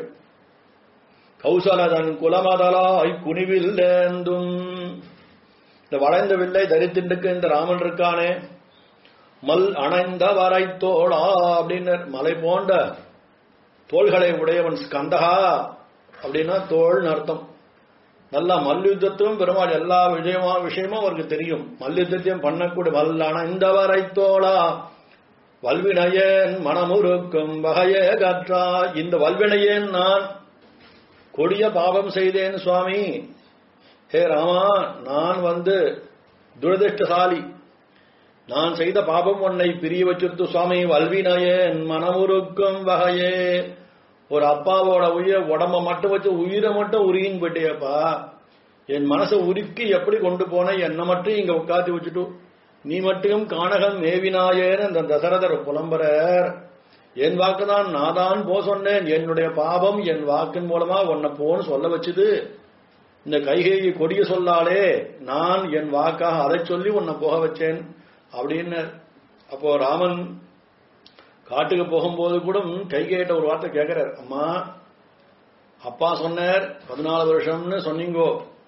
கௌசலதன் குலமதலாய் குனிவில்லேந்தும் இந்த வளைந்த வில்லை தரித்தின்றுக்கு இந்த ராமன் இருக்கானே மல் அணைந்த வரை தோளா அப்படின்னு மலை போன்ற தோள்களை உடையவன் ஸ்கந்தகா அப்படின்னா தோள்னு அர்த்தம் நல்லா மல்யுத்தத்தும் பெருமாள் எல்லா விஷயமா விஷயமும் அவருக்கு தெரியும் மல்யுத்தத்தையும் பண்ணக்கூடிய மல் அணைந்த வரை தோளா வல்வினையேன் மனமுருக்கும் வகையே கற்றா இந்த வல்வினையேன் நான் கொடிய பாவம் செய்தேன் சுவாமி ஹே ராமா நான் வந்து துரதிருஷ்டசாலி நான் செய்த பாபம் உன்னை பிரிய வச்சிருத்து சுவாமி வல்வினையேன் மனமுருக்கும் வகையே ஒரு அப்பாவோட உயிர் உடம்ப மட்டும் வச்சு உயிரை மட்டும் உருகின்னு போயிட்டேப்பா என் மனசை உருக்கி எப்படி கொண்டு போன என்னை மட்டும் இங்க உட்காத்தி வச்சுட்டு நீ மட்டும் கானகம் மேவினாயேன்னு அந்த தசரதர் புலம்புறார் என் வாக்கு தான் நான் தான் போ சொன்னேன் என்னுடைய பாவம் என் வாக்கின் மூலமா உன்னை போன்னு சொல்ல வச்சுது இந்த கைகேயி கொடிய சொல்லாலே நான் என் வாக்காக அதை சொல்லி உன்னை போக வச்சேன் அப்படின்னு அப்போ ராமன் காட்டுக்கு போகும்போது கூட கைகேட்ட ஒரு வார்த்தை கேட்கிறார் அம்மா அப்பா சொன்னார் பதினாலு வருஷம்னு சொன்னீங்கோ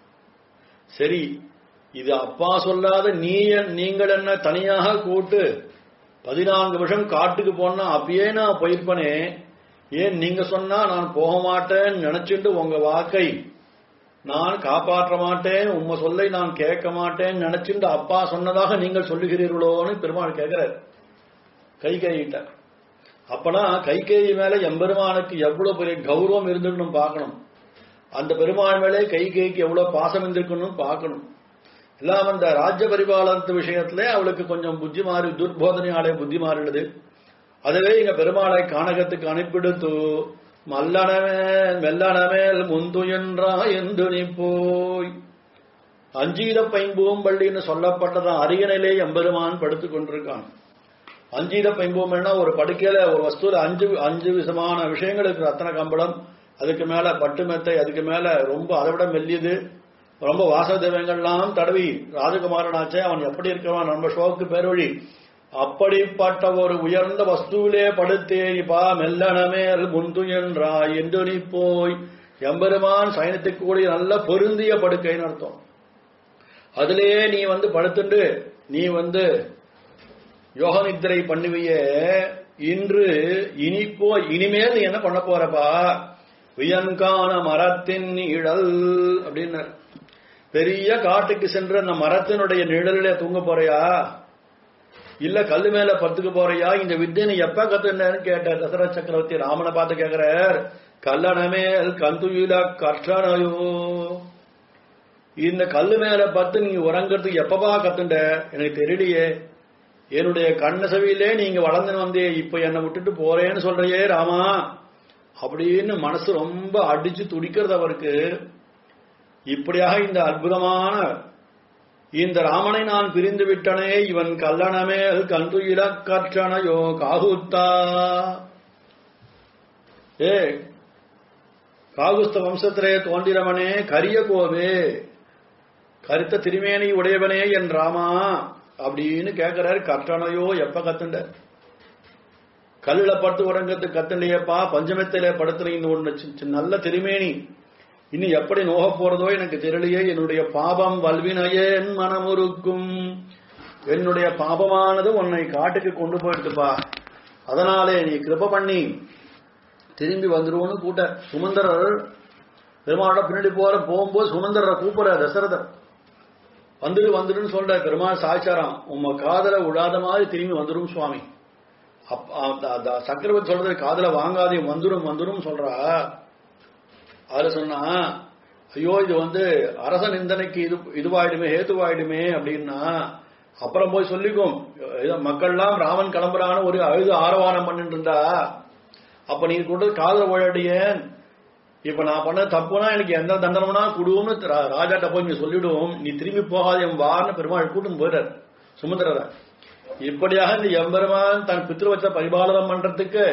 சரி இது அப்பா சொல்லாத நீ நீங்கள் என்ன தனியாக கூட்டு பதினான்கு வருஷம் காட்டுக்கு போனா அப்பயே நான் போயிருப்பனே ஏன் நீங்க சொன்னா நான் போக மாட்டேன்னு நினைச்சிட்டு உங்க வாக்கை நான் காப்பாற்ற மாட்டேன் உம்ம சொல்லை நான் கேட்க மாட்டேன் நினைச்சிட்டு அப்பா சொன்னதாக நீங்கள் சொல்லுகிறீர்களோன்னு பெருமாள் கேட்கிறார் கைகேயிட்ட அப்பனா கைகேயி மேல எம்பெருமானுக்கு எவ்வளவு பெரிய கௌரவம் இருந்திருக்கணும் பார்க்கணும் அந்த பெருமாள் மேலே கைகேய்க்கு எவ்வளவு பாசம் இருந்திருக்கணும் பார்க்கணும் எல்லாம் அந்த ராஜ்ய பரிபாலனத்து விஷயத்துல அவளுக்கு கொஞ்சம் புத்தி மாறி துர்போதனையாலே புத்தி மாறிடுது அதுவே இங்க பெருமாளை கானகத்துக்கு அனுப்பிடுத்து மல்லனமேல் மெல்லனமேல் முந்துயன்றா என்று நீ போய் அஞ்சீத பைம்பூம்பள்ளின்னு சொல்லப்பட்டதான் அரியணையிலே எம்பெருமான் படுத்துக் கொண்டிருக்கான் அஞ்சீத பைம்பூம்பல்னா ஒரு படுக்கையில ஒரு வஸ்துல அஞ்சு அஞ்சு விதமான விஷயங்கள் இருக்கு ரத்தன கம்பளம் அதுக்கு மேல பட்டு மெத்தை அதுக்கு மேல ரொம்ப அதை விட மெல்லியது ரொம்ப வாசதேவங்கள்லாம் தடவி ராஜகுமாரனாச்சே அவன் எப்படி இருக்கிறவன் நம்ம ஷோக்கு பேரொழி அப்படிப்பட்ட ஒரு உயர்ந்த வஸ்துவிலே படுத்தேப்பா மெல்லனமேல் முந்துயன்றா என்று நீ போய் எம்பெருமான் சயனத்துக்கு கூடிய நல்ல பொருந்திய படுக்கைன்னு அர்த்தம் அதிலேயே நீ வந்து படுத்துட்டு நீ வந்து யோக நித்திரை பண்ணுவியே இன்று இனிப்போ இனிமேல் நீ என்ன பண்ண போறப்பா வியன்கான மரத்தின் நிழல் அப்படின்னு பெரிய காட்டுக்கு சென்று அந்த மரத்தினுடைய நிழலிலே தூங்க போறியா இல்ல கல்லு மேல பத்துக்க போறியா இந்த வித்தியை நீ எப்ப கத்துனேன்னு கேட்டார் தசரத சக்கரவர்த்தி ராமனை பார்த்து கேக்குறார் கல்லணமேல் கந்துயில கற்றனையோ இந்த கல்லு மேல பத்து நீ உறங்குறதுக்கு எப்பப்பா கத்துண்ட எனக்கு தெரியலையே என்னுடைய கண்ணசவியிலே நீங்க வளர்ந்து வந்தே இப்ப என்னை விட்டுட்டு போறேன்னு சொல்றியே ராமா அப்படின்னு மனசு ரொம்ப அடிச்சு துடிக்கிறது அவருக்கு இப்படியாக இந்த அற்புதமான இந்த ராமனை நான் பிரிந்து விட்டனே இவன் கல்லணமேல் கந்துயில கற்றனையோ காகுத்தா ஏ காகுஸ்த வம்சத்திலே தோன்றிரவனே கரிய கோவே கருத்த திருமேனி உடையவனே என் ராமா அப்படின்னு கேட்கிறாரு கற்றனையோ எப்ப கத்துண்ட கல்லுல படுத்து உறங்கத்து கத்துலையப்பா பஞ்சமத்திலே படுத்துற இந்த ஒண்ணு சி- சி- நல்ல திருமேனி இனி எப்படி நோக போறதோ எனக்கு தெரியலையே என்னுடைய பாபம் வல்வினையே என் மனமுருக்கும் என்னுடைய பாபமானது உன்னை காட்டுக்கு கொண்டு போயிடுதுப்பா அதனாலே நீ கிருப பண்ணி திரும்பி வந்துருவோன்னு கூட்ட சுமந்தரர் பெருமாளோட பின்னாடி போற போகும்போது சுமந்தரரை கூப்பிடுற தசரதர் வந்துடு வந்துடுன்னு சொல்ற பெருமாள் சாய்ச்சாராம் உம்ம காதல விடாத மாதிரி திரும்பி வந்துடும் சுவாமி அப்- அந்த- அந்த சக்கரவர்த்தி சொல்றது காதல வாங்காதே வந்துடும் வந்துடும் சொல்றா அதுல சொன்னா ஐயோ இது வந்து அரச நிந்தனைக்கு இது இதுவாயிடுமே ஹேத்துவாயிடுமே அப்படின்னா அப்புறம் போய் சொல்லிக்கும் ஏதோ மக்கள்லாம் ராமன் கிளம்புறான்னு ஒரு அழுது ஆரவாரம் பண்ணிட்டு இருந்தா அப்ப நீ கொண்டு காதல ஓடியேன் இப்ப நான் பண்ண தப்புனா எனக்கு எந்த தண்டனம்னா குடுன்னு ரா- ராஜாட்ட போய் நீ சொல்லிவிடுவோம் நீ திரும்பி போகாதே வான்னு பெருமாள் கூட்டும் போயிடார் சுமந்திரர இப்படியாக இந்த எம்பெருமான் தன் பித்ருவச்ச பரிபாலனம் பண்றதுக்கு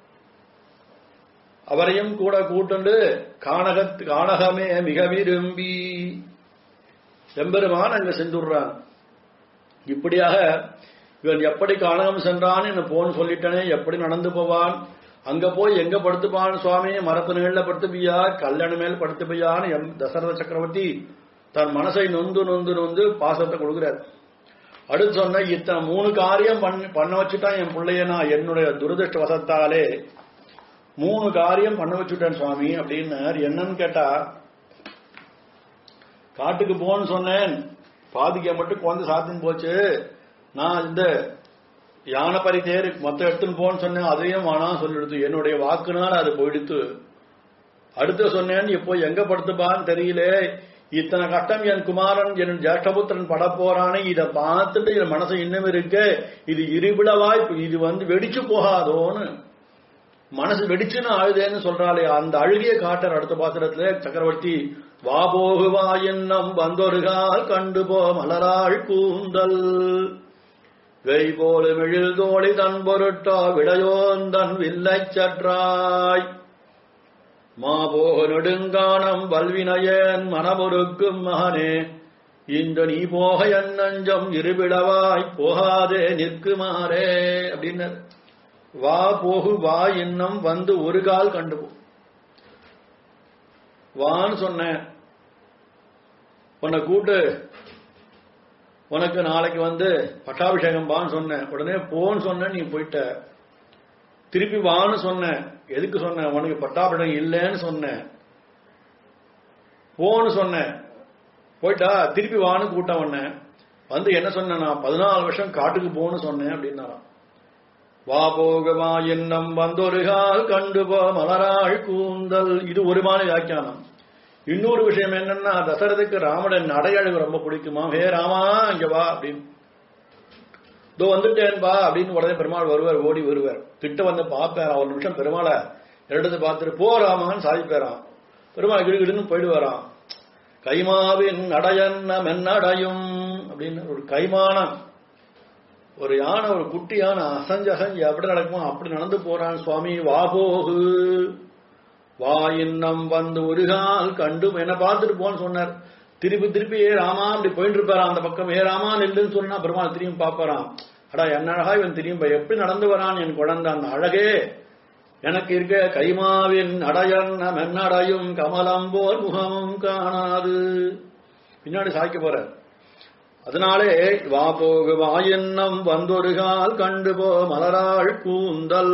அவரையும் கூட கூட்டுண்டு கானகத் கானகமே மிக விரும்பி எம்பெருமான் அங்க சென்றுடுறான் இப்படியாக இவன் எப்படி கானகம் சென்றான் என்ன போன்னு சொல்லிட்டனே எப்படி நடந்து போவான் அங்க போய் எங்க படுத்துப்பான் சுவாமி மரத்து நிழல்ல படுத்துப்பியா கல்யாண மேல் படுத்துப்பியான்னு எம் தசரத சக்கரவர்த்தி தன் மனசை நொந்து நொந்து நொந்து பாசத்தை கொடுக்கிறார் அடுத்து சொன்ன இத்தனை மூணு காரியம் பண்ண பண்ண வச்சுட்டான் என் பிள்ளைய நான் என்னுடைய துரதிருஷ்ட வசத்தாலே மூணு காரியம் பண்ண வச்சுட்டேன் சுவாமி அப்படின்னார் என்னன்னு கேட்டா காட்டுக்கு போன்னு சொன்னேன் பாதிக்க மட்டும் குழந்தை சாத்தின்னு போச்சு நான் இந்த யானை பறி தேர் மொத்தம் எடுத்துன்னு போன்னு சொன்னேன் அதையும் வேணாம் சொல்லிடுத்து என்னுடைய வாக்குனால அது போயிடுத்து அடுத்து சொன்னேன் இப்போ எங்க படுத்துப்பான்னு தெரியல இத்தனை கட்டம் என் குமாரன் என் ஜேஷ்டபுத்திரன் பட போறானே இத பார்த்துட்டு என் மனசு இன்னும் இருக்கு இது இருவிடவாய் இது வந்து வெடிச்சு போகாதோன்னு மனசு வெடிச்சுன்னு அழுதேன்னு சொல்றாளே அந்த அழுகிய காட்டர் அடுத்த பாத்திரத்துல சக்கரவர்த்தி வா போகுவா என்னம் வந்தொருகால் கண்டு போ மலராள் கூந்தல் வெய் போல மெழில் தோழி தன் பொருட்டா விடையோந்தன் வில்லைச் சற்றாய் மாபோக நெடுங்கானம் வல்வினையன் மனமுருக்கும் மகனே இந்த நீ போக என் நஞ்சம் இருவிடவாய் போகாதே நிற்குமாறே அப்படின்னார் வா போகு வா இன்னம் வந்து ஒரு கால் கண்டு போ வான்னு சொன்னேன் உன்னை கூட்டு உனக்கு நாளைக்கு வந்து பட்டாபிஷேகம் வான்னு சொன்னேன் உடனே போன்னு சொன்னேன் நீ போயிட்ட திருப்பி வான்னு சொன்னேன் எதுக்கு சொன்னேன் உனக்கு பட்டாபிஷேகம் இல்லைன்னு சொன்னேன் போன்னு சொன்னேன் போயிட்டா திருப்பி வான்னு கூட்டம் உன்னை வந்து என்ன சொன்னேன் நான் பதினாலு வருஷம் காட்டுக்கு போன்னு சொன்னேன் அப்படின்னாராம் வா போகவா என்னம் வந்தொருகால் கண்டு போ மலராள் கூந்தல் இது ஒரு மாதிரி வியாக்கியானம் இன்னொரு விஷயம் என்னன்னா தசரதுக்கு ராமனின் நடையழகு ரொம்ப பிடிக்குமா ஹே ராமா இங்க வா அப்படின்னு இதோ வந்துட்டேன் பா அப்படின்னு உடனே பெருமாள் வருவார் ஓடி வருவார் கிட்ட வந்து பார்ப்பார் ஒரு நிமிஷம் பெருமாளை எடுத்து பார்த்துட்டு போ ராமான்னு சாதிப்பாராம் பெருமாள் கிடுகிடுன்னு போயிடுவாராம் கைமாவின் நடையன்ன மென்னடையும் அப்படின்னு ஒரு கைமானம் ஒரு யானை ஒரு குட்டி யானை அசஞ்சு அசஞ்சு எப்படி நடக்குமோ அப்படி நடந்து போறான் சுவாமி வா போகு வா இன்னம் வந்து ஒரு கால் கண்டு என்ன பார்த்துட்டு போன்னு சொன்னார் திருப்பி திருப்பி ஏ ராமா அப்படி போயிட்டு இருப்பாராம் அந்த பக்கம் ஏ ராமா நில்லுன்னு சொன்னா பெருமாள் திரும்பி பார்ப்பாராம் அடா என்ன அழகா இவன் திரும்ப எப்படி நடந்து வரான் என் குழந்தை அந்த அழகே எனக்கு இருக்க கைமாவின் அடையன்ன மென்னடையும் கமலம் போல் முகமும் காணாது பின்னாடி சாய்க்க போறார் அதனாலே வா போகு வா எண்ணம் வந்தொரு கால் கண்டு போ மலராள் கூந்தல்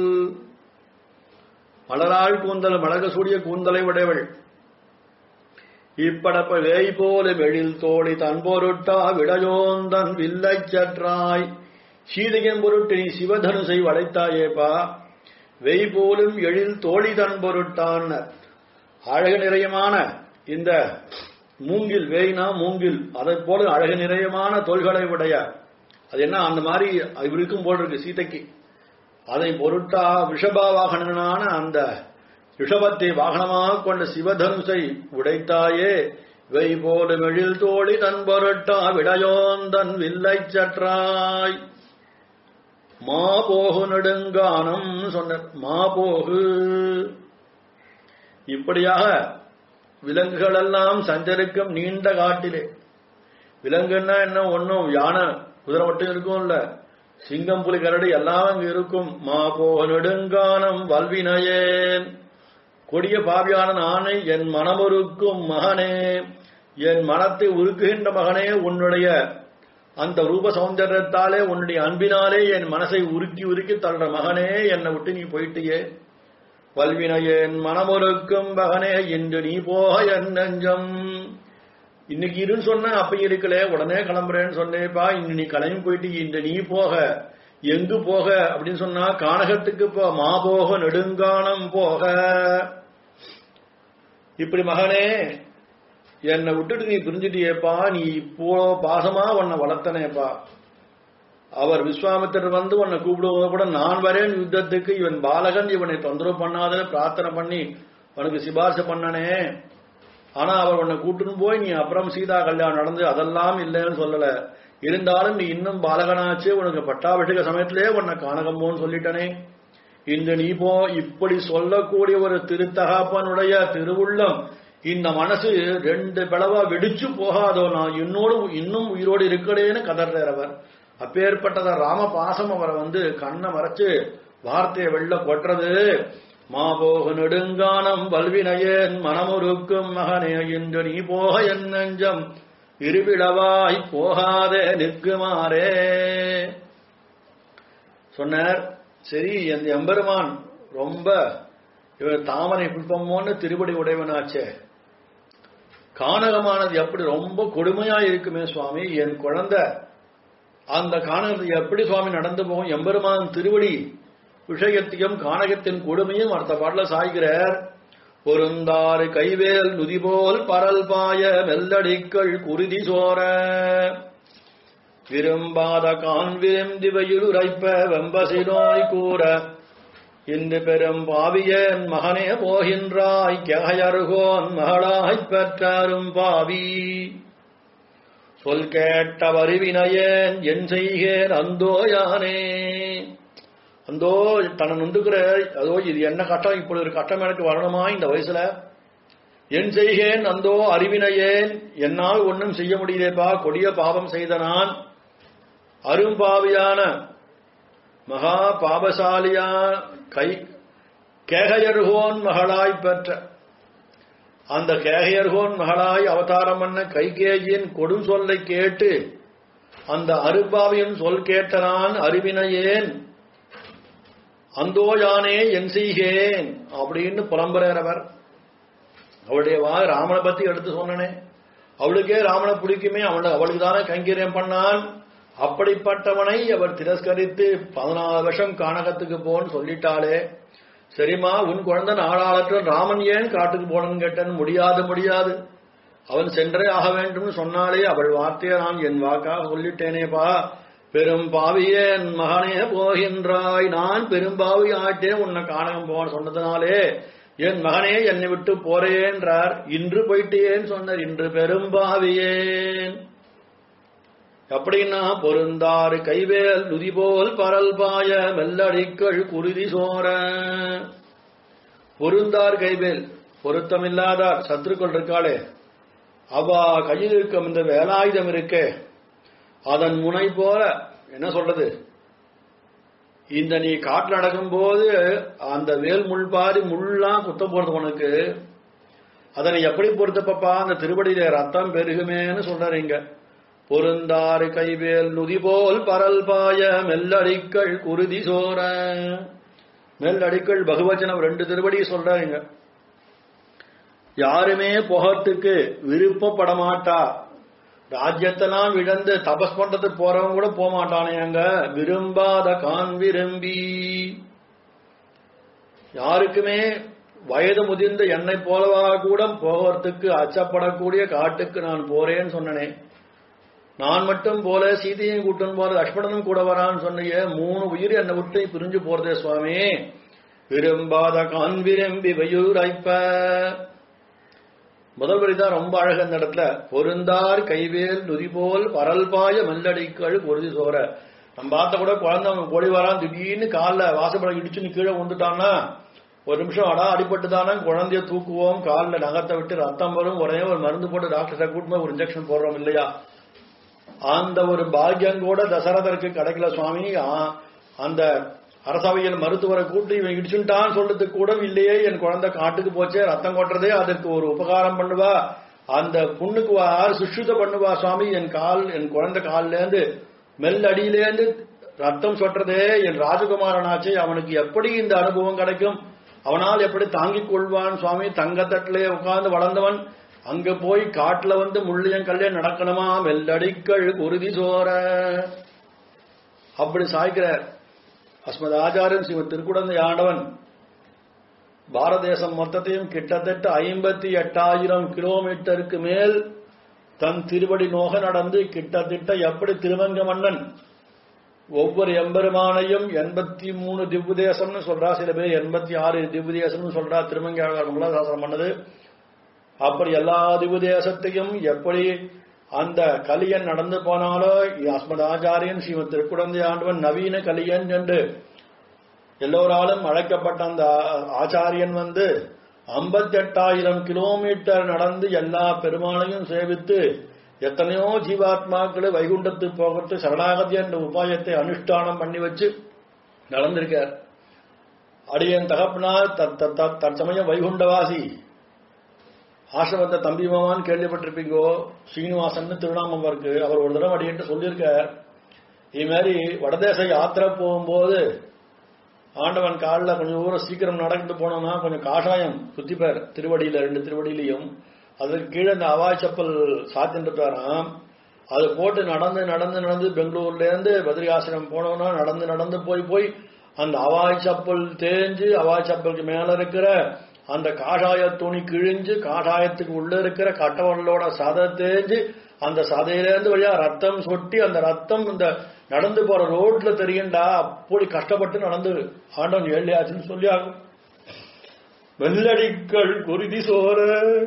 மலராள் கூந்தல் மலக சூடிய கூந்தலை உடையவள் இப்படப்ப வேய் போல வெழில் தோழி தன் பொருட்டா விடையோந்தன் வில்லை சற்றாய் சீதையின் பொருட்டு நீ சிவதனுசை வளைத்தாயேப்பா வெய் போலும் எழில் தோழி தன் பொருட்டான் அழகு நிறையமான இந்த மூங்கில் வேய்னா மூங்கில் அதை போல அழகு நிறையமான தோள்களை உடைய அது என்ன அந்த மாதிரி இவருக்கும் போல் இருக்கு சீதைக்கு அதை பொருட்டா விஷபா வாகனனான அந்த ரிஷபத்தை வாகனமாக கொண்ட சிவதனுசை உடைத்தாயே வை போல மெழில் தோழி தன் பொருட்டா விடையோந்தன் வில்லை சற்றாய் மா போகு நெடுங்கானம் சொன்னார் மா போகு இப்படியாக விலங்குகள் எல்லாம் சஞ்சரிக்கும் நீண்ட காட்டிலே விலங்குன்னா என்ன ஒன்னும் யானை குதிரை மட்டும் இருக்கும்ல சிங்கம் புலி கரடி எல்லாம் அங்க இருக்கும் மா போக நெடுங்கானம் வல்வினையேன் கொடிய பாவியான நானை என் மனமுருக்கும் மகனே என் மனத்தை உருக்குகின்ற மகனே உன்னுடைய அந்த ரூப சௌந்தரியத்தாலே உன்னுடைய அன்பினாலே என் மனசை உருக்கி உருக்கி தள்ளுற மகனே என்னை விட்டு நீ போயிட்டியே வல்வினையேன் மனமொருக்கும் மகனே இன்று நீ போக என் நெஞ்சம் இன்னைக்கு இருன்னு சொன்ன அப்ப இருக்கல உடனே கிளம்புறேன்னு சொன்னேப்பா இன்னும் நீ கிளம்பி போயிட்டு இந்த நீ போக எங்கு போக அப்படின்னு சொன்னா கானகத்துக்கு போ மா போக நெடுங்கானம் போக இப்படி மகனே என்னை விட்டுட்டு நீ பிரிஞ்சுட்டியேப்பா நீ இப்போ பாசமா உன்னை வளர்த்தனேப்பா அவர் விஸ்வாமித்திரர் வந்து உன்னை கூப்பிடுவத கூட நான் வரேன் யுத்தத்துக்கு இவன் பாலகன் இவனை தொந்தரவு பண்ணாதன்னு பிரார்த்தனை பண்ணி உனக்கு சிபாரிசு பண்ணனே ஆனா அவர் உன்னை கூட்டுன்னு போய் நீ அப்புறம் சீதா கல்யாணம் நடந்து அதெல்லாம் இல்லைன்னு சொல்லல இருந்தாலும் நீ இன்னும் பாலகனாச்சு உனக்கு பட்டாபிஷேக சமயத்திலே உன்னை காணகம்போன்னு சொல்லிட்டனே இந்த நீ போ இப்படி சொல்லக்கூடிய ஒரு திருத்தகாப்பனுடைய திருவுள்ளம் இந்த மனசு ரெண்டு பிளவா வெடிச்சு போகாதோ நான் இன்னோடு இன்னும் உயிரோடு இருக்கடேன்னு கதறார் அவர் அப்பேற்பட்டத ராம பாசம் அவரை வந்து கண்ணை மறைச்சு வார்த்தையை வெள்ள கொட்டுறது மாபோக நெடுங்கானம் வல்வினையேன் மனமுருக்கும் மகனே இன்று நீ போக என் நெஞ்சம் இருவிழவாய் போகாதே நிற்குமாறே சொன்னார் சரி என் எம்பெருமான் ரொம்ப இவர் தாமரை புஷ்பமோன்னு திருப்படி உடையவனாச்சே கானகமானது எப்படி ரொம்ப கொடுமையா இருக்குமே சுவாமி என் குழந்தை அந்த கானகத்துக்கு எப்படி சுவாமி நடந்து போகும் எம்பெருமான் திருவடி விஷயத்தையும் கானகத்தின் கொடுமையும் அடுத்த பாடல சாய்கிறார் பொருந்தாறு கைவேல் நுதிபோல் பரல் பாய மெல்லடிக்கள் குருதி சோர விரும்பாத காண்விரும் திவையில் உரைப்ப வெம்பசினோய் கூற இன்று பெரும் பாவியன் மகனே போகின்றாய் கேகயருகோன் மகளாய்ப் பெற்றாரும் பாவி சொல் கேட்ட வருவினையேன் என் செய்கேன் அந்தோ யானே அந்தோ தன்னை நொந்துக்கிற அதோ இது என்ன கட்டம் இப்படி ஒரு கட்டம் எனக்கு வரணுமா இந்த வயசுல என் செய்கேன் அந்தோ அறிவினையேன் என்னால் ஒன்றும் செய்ய முடியலேப்பா கொடிய பாவம் செய்த நான் அரும்பாவியான மகா பாபசாலியா கை கேகையர்கோன் மகளாய் பெற்ற அந்த கேகையர்கோன் மகளாய் அவதாரம் பண்ண கைகேயின் கொடும் சொல்லை கேட்டு அந்த அருப்பாவியின் சொல் கேட்ட நான் அறிவினையேன் அந்தோ யானே என் செய்கேன் அப்படின்னு புலம்புறவர் அவளுடைய வா ராமனை பத்தி எடுத்து சொன்னனே அவளுக்கே ராமனை பிடிக்குமே அவளை அவளுக்கு தானே கைங்கரியம் பண்ணான் அப்படிப்பட்டவனை அவர் திரஸ்கரித்து பதினாலு வருஷம் கானகத்துக்கு போன்னு சொல்லிட்டாளே சரிம்மா உன் குழந்தை நாடாளற்ற ராமன் ஏன் காட்டுக்கு போனன்னு கேட்டன் முடியாது முடியாது அவன் சென்றே ஆக வேண்டும்னு சொன்னாலே அவள் வார்த்தையை நான் என் வாக்காக சொல்லிட்டேனேப்பா பெரும் பாவியே என் மகனே போகின்றாய் நான் பெரும்பாவி ஆட்டேன் உன்னை காணகம் போன சொன்னதுனாலே என் மகனே என்னை விட்டு போறேன்றார் இன்று போயிட்டேன்னு சொன்னார் இன்று பெரும்பாவியேன் அப்படின்னா பொருந்தாறு கைவேல் நுதிபோல் பரல் பாய மெல்லடிக்கள் குருதி சோர பொருந்தார் கைவேல் பொருத்தமில்லாதார் சத்துருக்கள் இருக்காளே அவா கையில் இருக்கும் இந்த வேலாயுதம் இருக்கே அதன் முனை போல என்ன சொல்றது இந்த நீ காட்டில் நடக்கும்போது அந்த வேல் முள் பாரி முள்ளாம் குத்த போறது உனக்கு அதனை எப்படி பொறுத்தப்பப்பா அந்த திருவடியில ரத்தம் பெருகுமேன்னு சொல்றாரு இங்க பொருந்தாறு கைவேல் நுதிபோல் பரல் பாய மெல்லடிக்கள் குருதி சோர மெல்லடிக்கள் பகுவச்சனம் ரெண்டு திருவடி சொல்றாருங்க யாருமே புகத்துக்கு விருப்பப்பட மாட்டா ராஜ்யத்தெல்லாம் இழந்து தபஸ் பண்றதுக்கு போறவங்க கூட போக மாட்டானே அங்க விரும்பாத கான் விரும்பி யாருக்குமே வயது முதிர்ந்த என்னை போலவா கூட போகிறதுக்கு அச்சப்படக்கூடிய காட்டுக்கு நான் போறேன்னு சொன்னனே நான் மட்டும் போல சீதையும் கூட்டன் போற லக்ஷ்மணனும் கூட வரான்னு சொன்னிய மூணு உயிர் என்னை விட்டு பிரிஞ்சு போறதே சுவாமி விரும்பாத கான் விரும்பி வயூரைப்ப முதல் வரி தான் ரொம்ப அழகு அந்த இடத்துல பொருந்தார் கைவேல் நுதிபோல் பரல் பாய மல்லடிக்கள் பொருதி சோர நம்ம பார்த்த கூட குழந்தை அவன் கோழி வரான் திடீர்னு காலில் வாசப்பட இடிச்சுன்னு கீழே வந்துட்டான்னா ஒரு நிமிஷம் அடா அடிபட்டு தானே குழந்தைய தூக்குவோம் காலில் நகத்தை விட்டு ரத்தம் வரும் உடனே ஒரு மருந்து போட்டு டாக்டர்கிட்ட கூட்டு ஒரு இன்ஜெக்ஷன் போடுறோம் இல்லையா அந்த ஒரு பாக்கியம் கூட தசரதற்கு கிடைக்கல சுவாமி அந்த அரசவையில் மருத்துவரை கூட்டி இவன் இடிச்சுட்டான்னு சொல்றதுக்கு கூட இல்லையே என் குழந்தை காட்டுக்கு போச்சே ரத்தம் கொட்டுறதே அதற்கு ஒரு உபகாரம் பண்ணுவா அந்த புண்ணுக்கு யார் சுஷ்ருத பண்ணுவா சுவாமி என் கால் என் குழந்தை கால்ல இருந்து மெல் அடியிலேருந்து ரத்தம் சொட்டுறதே என் ராஜகுமாரனாச்சே அவனுக்கு எப்படி இந்த அனுபவம் கிடைக்கும் அவனால் எப்படி தாங்கிக் கொள்வான் சுவாமி தங்கத்தட்டிலே உட்கார்ந்து வளர்ந்தவன் அங்க போய் காட்டுல வந்து முள்ளியன் கல்லே நடக்கணுமா மெல்லடிக்கள் குருதி சோர அப்படி சாய்க்கிறார் அஸ்மத் ஆச்சாரியன் சிவ திருக்குடந்தை ஆண்டவன் பாரத தேசம் மொத்தத்தையும் கிட்டத்தட்ட ஐம்பத்தி எட்டாயிரம் கிலோமீட்டருக்கு மேல் தன் திருவடி நோக நடந்து கிட்டத்தட்ட எப்படி திருவங்க மன்னன் ஒவ்வொரு எம்பெருமானையும் எண்பத்தி மூணு திவ்ய தேசம்னு சொல்றா சில பேர் எண்பத்தி ஆறு திவ்ய தேசம்னு சொல்றா திருமங்க மங்களாசாசனம் பண்ணது அப்படி எல்லா திவ்ய தேசத்தையும் எப்படி அந்த கலியன் நடந்து போனாலோ அஸ்மத் ஆச்சாரியன் ஸ்ரீமத் திருக்குடந்தை ஆண்டவன் நவீன கலியன் என்று எல்லோராலும் அழைக்கப்பட்ட அந்த ஆச்சாரியன் வந்து ஐம்பத்தெட்டாயிரம் கிலோமீட்டர் நடந்து எல்லா பெருமாளையும் சேவித்து எத்தனையோ ஜீவாத்மாக்களை வைகுண்டத்துக்கு போகிறது சரணாகதி என்ற உபாயத்தை அனுஷ்டானம் பண்ணி வச்சு நடந்திருக்கார் அடியன் தகப்பனார் தற்சமயம் வைகுண்டவாசி ஆசிரமத்தை தம்பி மாமான்னு கேள்விப்பட்டிருப்பீங்கோ ஸ்ரீனிவாசன் திருநாமம் இருக்கு அவர் ஒரு தடவை அடியன்ட்டு சொல்லியிருக்கார் இது மாதிரி வடதேச யாத்திரை போகும்போது ஆண்டவன் காலில் கொஞ்சம் தூரம் சீக்கிரம் நடந்து போனோம்னா கொஞ்சம் காஷாயம் சுத்திப்பார் திருவடியில ரெண்டு திருவடியிலையும் அதுக்கு கீழே இந்த அவாய் செப்பல் சாத்தின்றாராம் அது போட்டு நடந்து நடந்து நடந்து பெங்களூர்ல இருந்து பத்ரிகாசிரம் போனோம்னா நடந்து நடந்து போய் போய் அந்த அவாய் செப்பல் தேஞ்சு அவாய் செப்பலுக்கு மேல இருக்கிற அந்த காஷாய துணி கிழிஞ்சு காஷாயத்துக்கு உள்ள இருக்கிற கட்டவர்களோட சதை தேஞ்சு அந்த சதையிலேருந்து வழியா ரத்தம் சொட்டி அந்த ரத்தம் இந்த நடந்து போற ரோட்ல தெரியுண்டா அப்படி கஷ்டப்பட்டு நடந்து ஆண்டவன் ஏழையாச்சுன்னு சொல்லி ஆகும் வெள்ளடிக்கள் குருதி சோர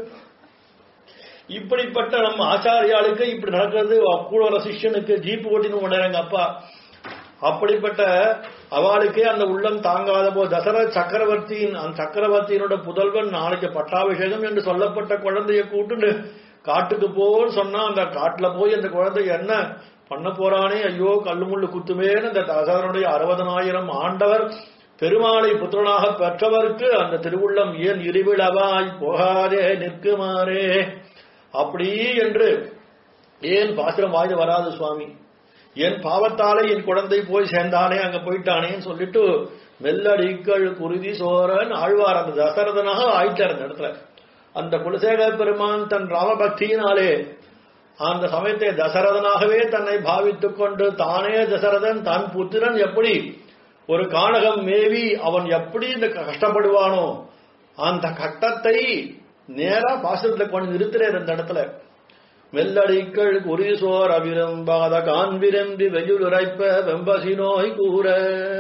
இப்படிப்பட்ட நம்ம ஆச்சாரியாளுக்கு இப்படி நடக்கிறது கூட ஒரு சிஷ்யனுக்கு ஜீப்பு ஓட்டின்னு கொண்டாங்க அப்பா அப்படிப்பட்ட அவளுக்கே அந்த உள்ளம் தாங்காத போது தசர சக்கரவர்த்தியின் அந்த சக்கரவர்த்தியினோட புதல்வன் நாளைக்கு பட்டாபிஷேகம் என்று சொல்லப்பட்ட குழந்தைய கூட்டுன்னு காட்டுக்கு போன்னு சொன்னா அந்த காட்டுல போய் அந்த குழந்தை என்ன பண்ண போறானே ஐயோ கல்லு முள்ளு குத்துமேன்னு அந்த தசரனுடைய அறுபதனாயிரம் ஆண்டவர் பெருமாளை புத்திரனாக பெற்றவருக்கு அந்த திருவுள்ளம் ஏன் இருவிழவாய் போகாதே நிற்குமாறே அப்படி என்று ஏன் பாத்திரம் வாய்ந்து வராது சுவாமி என் பாவத்தாலே என் குழந்தை போய் சேர்ந்தானே அங்க போயிட்டானேன்னு சொல்லிட்டு மெல்லடிக்கள் குருதி சோரன் ஆழ்வார் அந்த தசரதனாக ஆயிட்டார் அந்த இடத்துல அந்த குலசேகர பெருமான் தன் ராமபக்தியினாலே அந்த சமயத்தை தசரதனாகவே தன்னை பாவித்துக் கொண்டு தானே தசரதன் தன் புத்திரன் எப்படி ஒரு காணகம் மேவி அவன் எப்படி இந்த கஷ்டப்படுவானோ அந்த கட்டத்தை நேரா பாசத்துல கொண்டு நிறுத்துறார் இந்த இடத்துல மெல்லடிக்கள் குறிசோர் அவிரம்பாத கான் விரும்பி வெயில் உரைப்ப வெம்பசி நோய் கூற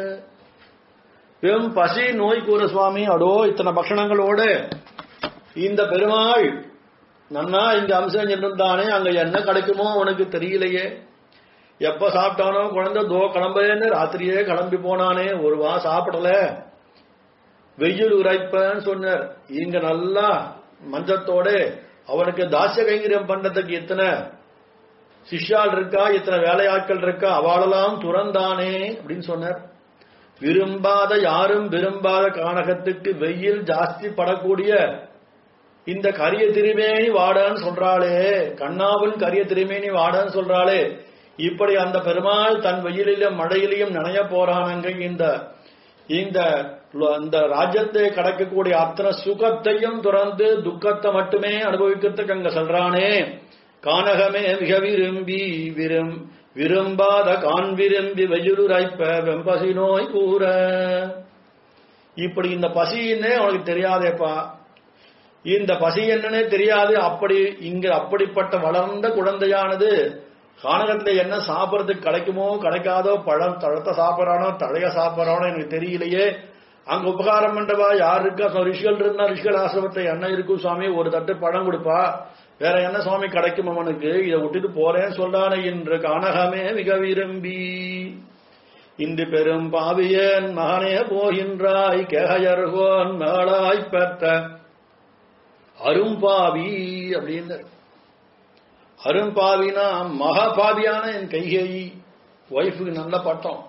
வெம் பசி நோய் கூற சுவாமி அடோ இத்தனை பக்ஷணங்களோட இந்த பெருமாள் நன்னா இந்த அம்சம் சென்றிருந்தானே அங்க என்ன கிடைக்குமோ அவனுக்கு தெரியலையே எப்ப சாப்பிட்டானோ குழந்தை தோ கிளம்புன்னு ராத்திரியே கிளம்பி போனானே ஒரு வா சாப்பிடல வெயில் உரைப்பன்னு சொன்னார் இங்க நல்லா மஞ்சத்தோட அவனுக்கு தாசிய கைங்கரியம் பண்றதுக்கு எத்தனை சிஷ்யால் இருக்கா இத்தனை வேலையாட்கள் இருக்கா அவளெல்லாம் துறந்தானே அப்படின்னு சொன்னார் விரும்பாத யாரும் விரும்பாத கானகத்துக்கு வெயில் ஜாஸ்தி படக்கூடிய இந்த கரிய திருமேனி வாடன்னு சொல்றாளே கண்ணாவின் கரிய திருமேனி வாடன்னு சொல்றாளே இப்படி அந்த பெருமாள் தன் வெயிலிலும் மழையிலையும் நனைய போறானங்க இந்த இந்த இந்த ராஜ்யத்தை கடக்கக்கூடிய அத்தனை சுகத்தையும் துறந்து துக்கத்தை மட்டுமே அனுபவிக்கிறதுக்கு அங்க சொல்றானே கானகமே மிக விரும்பி விரும் விரும்பாத கான் விரும்பி வெயிலுரைப்ப வெம்பசி நோய் கூற இப்படி இந்த பசின்னே அவனுக்கு தெரியாதேப்பா இந்த பசி என்னன்னே தெரியாது அப்படி இங்க அப்படிப்பட்ட வளர்ந்த குழந்தையானது கானகத்துல என்ன சாப்பிடறதுக்கு கிடைக்குமோ கிடைக்காதோ பழம் தழத்தை சாப்பிடறானோ தழைய சாப்பிடறானோ எனக்கு தெரியலையே அங்க உபகாரம் பண்றவா யார் இருக்கா ரிஷிகள் இருந்தா ரிஷிகள் ஆசிரமத்தை என்ன இருக்கும் சுவாமி ஒரு தட்டு பழம் கொடுப்பா வேற என்ன சுவாமி கிடைக்கும் அவனுக்கு இதை விட்டுட்டு போறேன்னு சொல்றானே இன்று கானகமே மிக விரும்பி இன்று பெரும் பாவியன் மகனே போகின்றாய் கேகயர்கோன் மேளாய் பெற்ற அரும்பாவி அப்படின்னு அரும்பாவினா மகாபாவியான என் கைகேயி ஒய்ஃபுக்கு நல்ல பட்டம்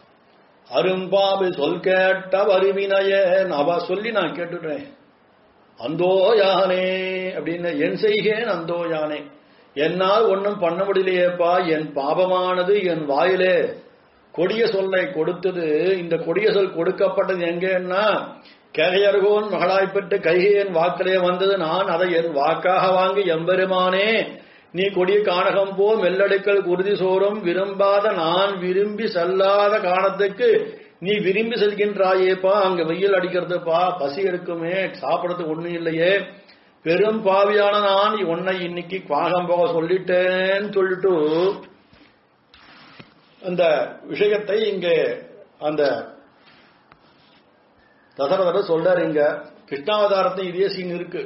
அரும்பாவி சொல் கேட்ட வருவினையன் அவ சொல்லி நான் கேட்டுட்டேன் அந்தோ யானே அப்படின்னு என் செய்கேன் அந்தோ யானே என்னால் ஒன்றும் பண்ண முடியலையேப்பா என் பாபமானது என் வாயிலே கொடிய சொல்லை கொடுத்தது இந்த கொடிய சொல் கொடுக்கப்பட்டது எங்கன்னா கேகையர்கோன் மகளாய்ப்பட்டு கைகையன் வாக்கிலே வந்தது நான் அதை என் வாக்காக வாங்கி எம்பெருமானே நீ கொடிய காணகம் போ மெல்லடுக்கல் குருதி சோறும் விரும்பாத நான் விரும்பி செல்லாத காணத்துக்கு நீ விரும்பி செல்கின்றாயேப்பா அங்க வெயில் அடிக்கிறதுப்பா பசி எடுக்குமே சாப்பிடறதுக்கு ஒண்ணும் இல்லையே பெரும் பாவியான நான் உன்னை இன்னைக்கு காகம் போக சொல்லிட்டேன்னு சொல்லிட்டு அந்த விஷயத்தை இங்க அந்த தசரதர் சொல்றாரு இங்க கிருஷ்ணாவதாரத்தை இதே சீன் இருக்கு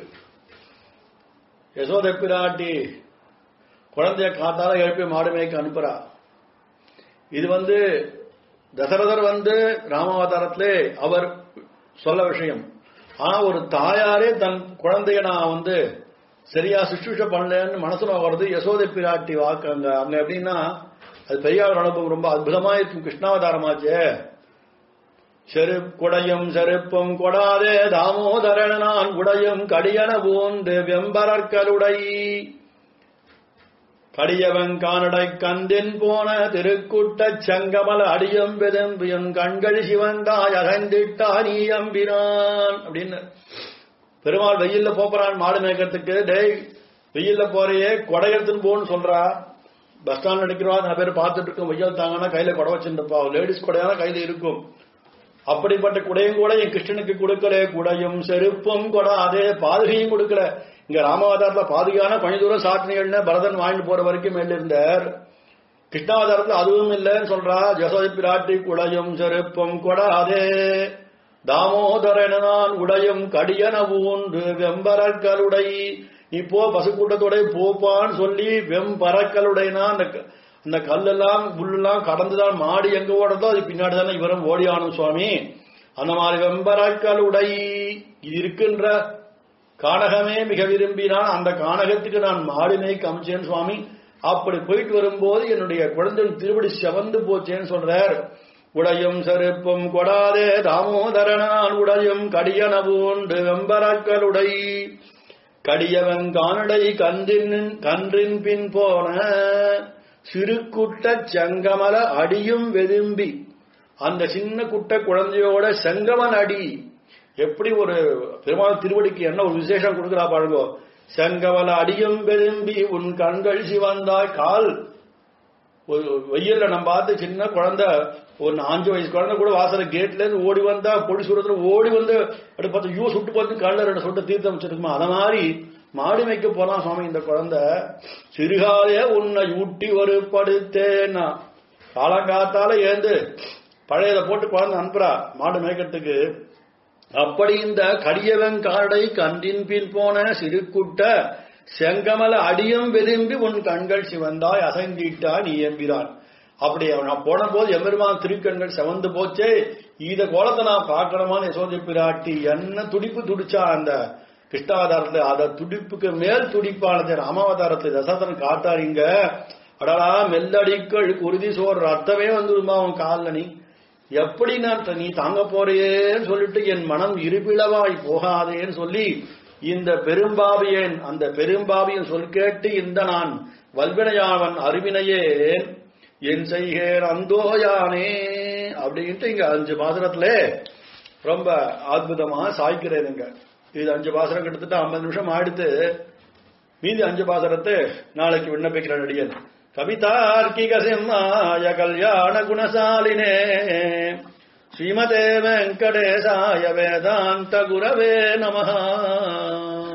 யசோதை பிராட்டி குழந்தைய காத்தால எழுப்பி மாடு மேய்க்க அனுப்புறா இது வந்து தசரதர் வந்து ராமாவதாரத்திலே அவர் சொல்ல விஷயம் ஆனா ஒரு தாயாரே தன் குழந்தைய நான் வந்து சரியா சுஷ்ரூஷ பண்ணலன்னு மனசுல வருது யசோதை பிராட்டி வாக்கு அங்க அங்க எப்படின்னா அது பெரியார் அனுபவம் ரொம்ப அற்புதமா இருக்கும் கிருஷ்ணாவதாரமாச்சே செருக்குடையும் செருப்பும் கொடாதே தாமோதரன் நான் உடையும் கடியன பூந்து வெம்பரற்கருடை கடியவன் கானடை கந்தின் போன திருக்குட்டச் செங்கமல அடியம் விதம்பியன் கண்கள் சிவந்தாய் அகந்திட்டா நீ அம்பினான் அப்படின்னு பெருமாள் வெயில்ல போறான் மாடு மேய்க்கிறதுக்கு டேய் வெயில்ல போறையே கொடை எடுத்துன்னு போன்னு சொல்றா பஸ் ஸ்டாண்ட் நினைக்கிறவா நிறைய பேர் பார்த்துட்டு இருக்கோம் வெயில் தாங்கன்னா கையில கொடை வச்சுருப்பா லேடிஸ் கொடையான கையில இருக்கும் அப்படிப்பட்ட குடையும் கூட என் கிருஷ்ணனுக்கு கொடுக்கல குடையும் செருப்பும் கொடை அதே பாதுகையும் கொடுக்கல இங்க ராமாவதாரத்துல பாதுகான கொஞ்ச தூரம் சாட்டினிகள்னு பரதன் வாங்கிட்டு போற வரைக்கும் மேல இருந்தார் கிருஷ்ணாவதாரத்துல அதுவும் இல்லைன்னு சொல்றா ஜசோதி பிராட்டி குடையும் செருப்பும் கொடை அதே தாமோதரன நான் உடையும் கடியன ஊன்று வெம்பரற்கலுடை நீ போ பசுக்கூட்டத்தோட போப்பான்னு சொல்லி வெம்பரக்கலுடைனா அந்த க- அந்த கல்லெல்லாம் புல்லெல்லாம் கடந்துதான் மாடி எங்க ஓடுறதோ அது பின்னாடி தானே இவரும் ஓடியானும் சுவாமி அந்த மாதிரி வெம்பரக்கலுடை இது இருக்கின்ற கானகமே மிக விரும்பினான் அந்த கானகத்துக்கு நான் மாடு மேய்க்க அமைச்சேன் சுவாமி அப்படி போயிட்டு வரும்போது என்னுடைய குழந்தையின் திருவடி செவந்து போச்சேன்னு சொல்றார் உடையும் செருப்பும் கொடாதே தாமோதரனான் உடையும் கடியன பூண்டு வெம்பரக்கலுடை கடியவன் கானடை கன்றின் கன்றின் பின் போன சிறுகுட்ட செங்கமல அடியும் வெதும்பி அந்த சின்ன குட்ட குழந்தையோட செங்கமன் அடி எப்படி ஒரு பெருமாள் திருவடிக்கு என்ன ஒரு விசேஷம் கொடுக்கிறா பாருங்கோ செங்கமல அடியும் வெதும்பி உன் கண்கள் சிவந்தாய் கால் ஒரு வெயில்ல நம்ம பார்த்து சின்ன குழந்தை ஒரு அஞ்சு வயசு குழந்தை கூட வாசல கேட்ல இருந்து ஓடி வந்தா பொடி சுரத்துல ஓடி வந்து அப்படி பார்த்து ஐயோ சுட்டு பார்த்து கண்ணில் ரெண்டு சுட்டு தீர்த்தம் வச்சிருக்குமா அத மாதிரி மாடு மேய்க்க போலாம் சுவாமி இந்த குழந்தை சிறுகாலே உன்னை ஊட்டி ஒரு படுத்தேன்னா காலங்காத்தால ஏந்து பழையதை போட்டு குழந்தை அனுப்புறா மாடு மேய்க்கிறதுக்கு அப்படி இந்த கடியவன் காடை கன்றின் பின் போன சிறுகுட்ட செங்கமல அடியும் விரும்பி உன் கண்கள் சிவந்தாய் அசைந்திட்டா நீ எம்பிரான் அப்படி நான் போன போது எம்பெருமான் திருக்கண்கள் செவந்து போச்சே இத கோலத்தை நான் பார்க்கணுமான்னு யசோதை பிராட்டி என்ன துடிப்பு துடிச்சா அந்த கிருஷ்ணாவதாரத்துல அத துடிப்புக்கு மேல் துடிப்பானது ராமாவதாரத்துல தசரதன் காட்டாரிங்க அடடா மெல்லடிக்கள் குருதி சோர் ரத்தமே வந்துருமா அவன் கால்ல நீ எப்படி நான் த- நீ தாங்க போறேன்னு சொல்லிட்டு என் மனம் இருபிளவாய் போகாதேன்னு சொல்லி இந்த பெரும்பாவியன் அந்த பெரும்பாவியன் சொல் கேட்டு இந்த நான் வல்வினையாவன் அருவினையேன் என் செய்கேன் அந்தோயானே அப்படின்ட்டு இங்க அஞ்சு பாசனத்துல ரொம்ப அற்புதமா சாய்க்கிறேனுங்க இது அஞ்சு பாசனம் கிட்டத்தட்ட ஐம்பது நிமிஷம் ஆயிடுத்து மீதி அஞ்சு பாசனத்தை நாளைக்கு விண்ணப்பிக்கிற நடிகன் கவிதார்க்கிக சிம்மாய கல்யாண குணசாலினே ஸ்ரீமதே வெங்கடேசாய வேதாந்த குரவே நமஹா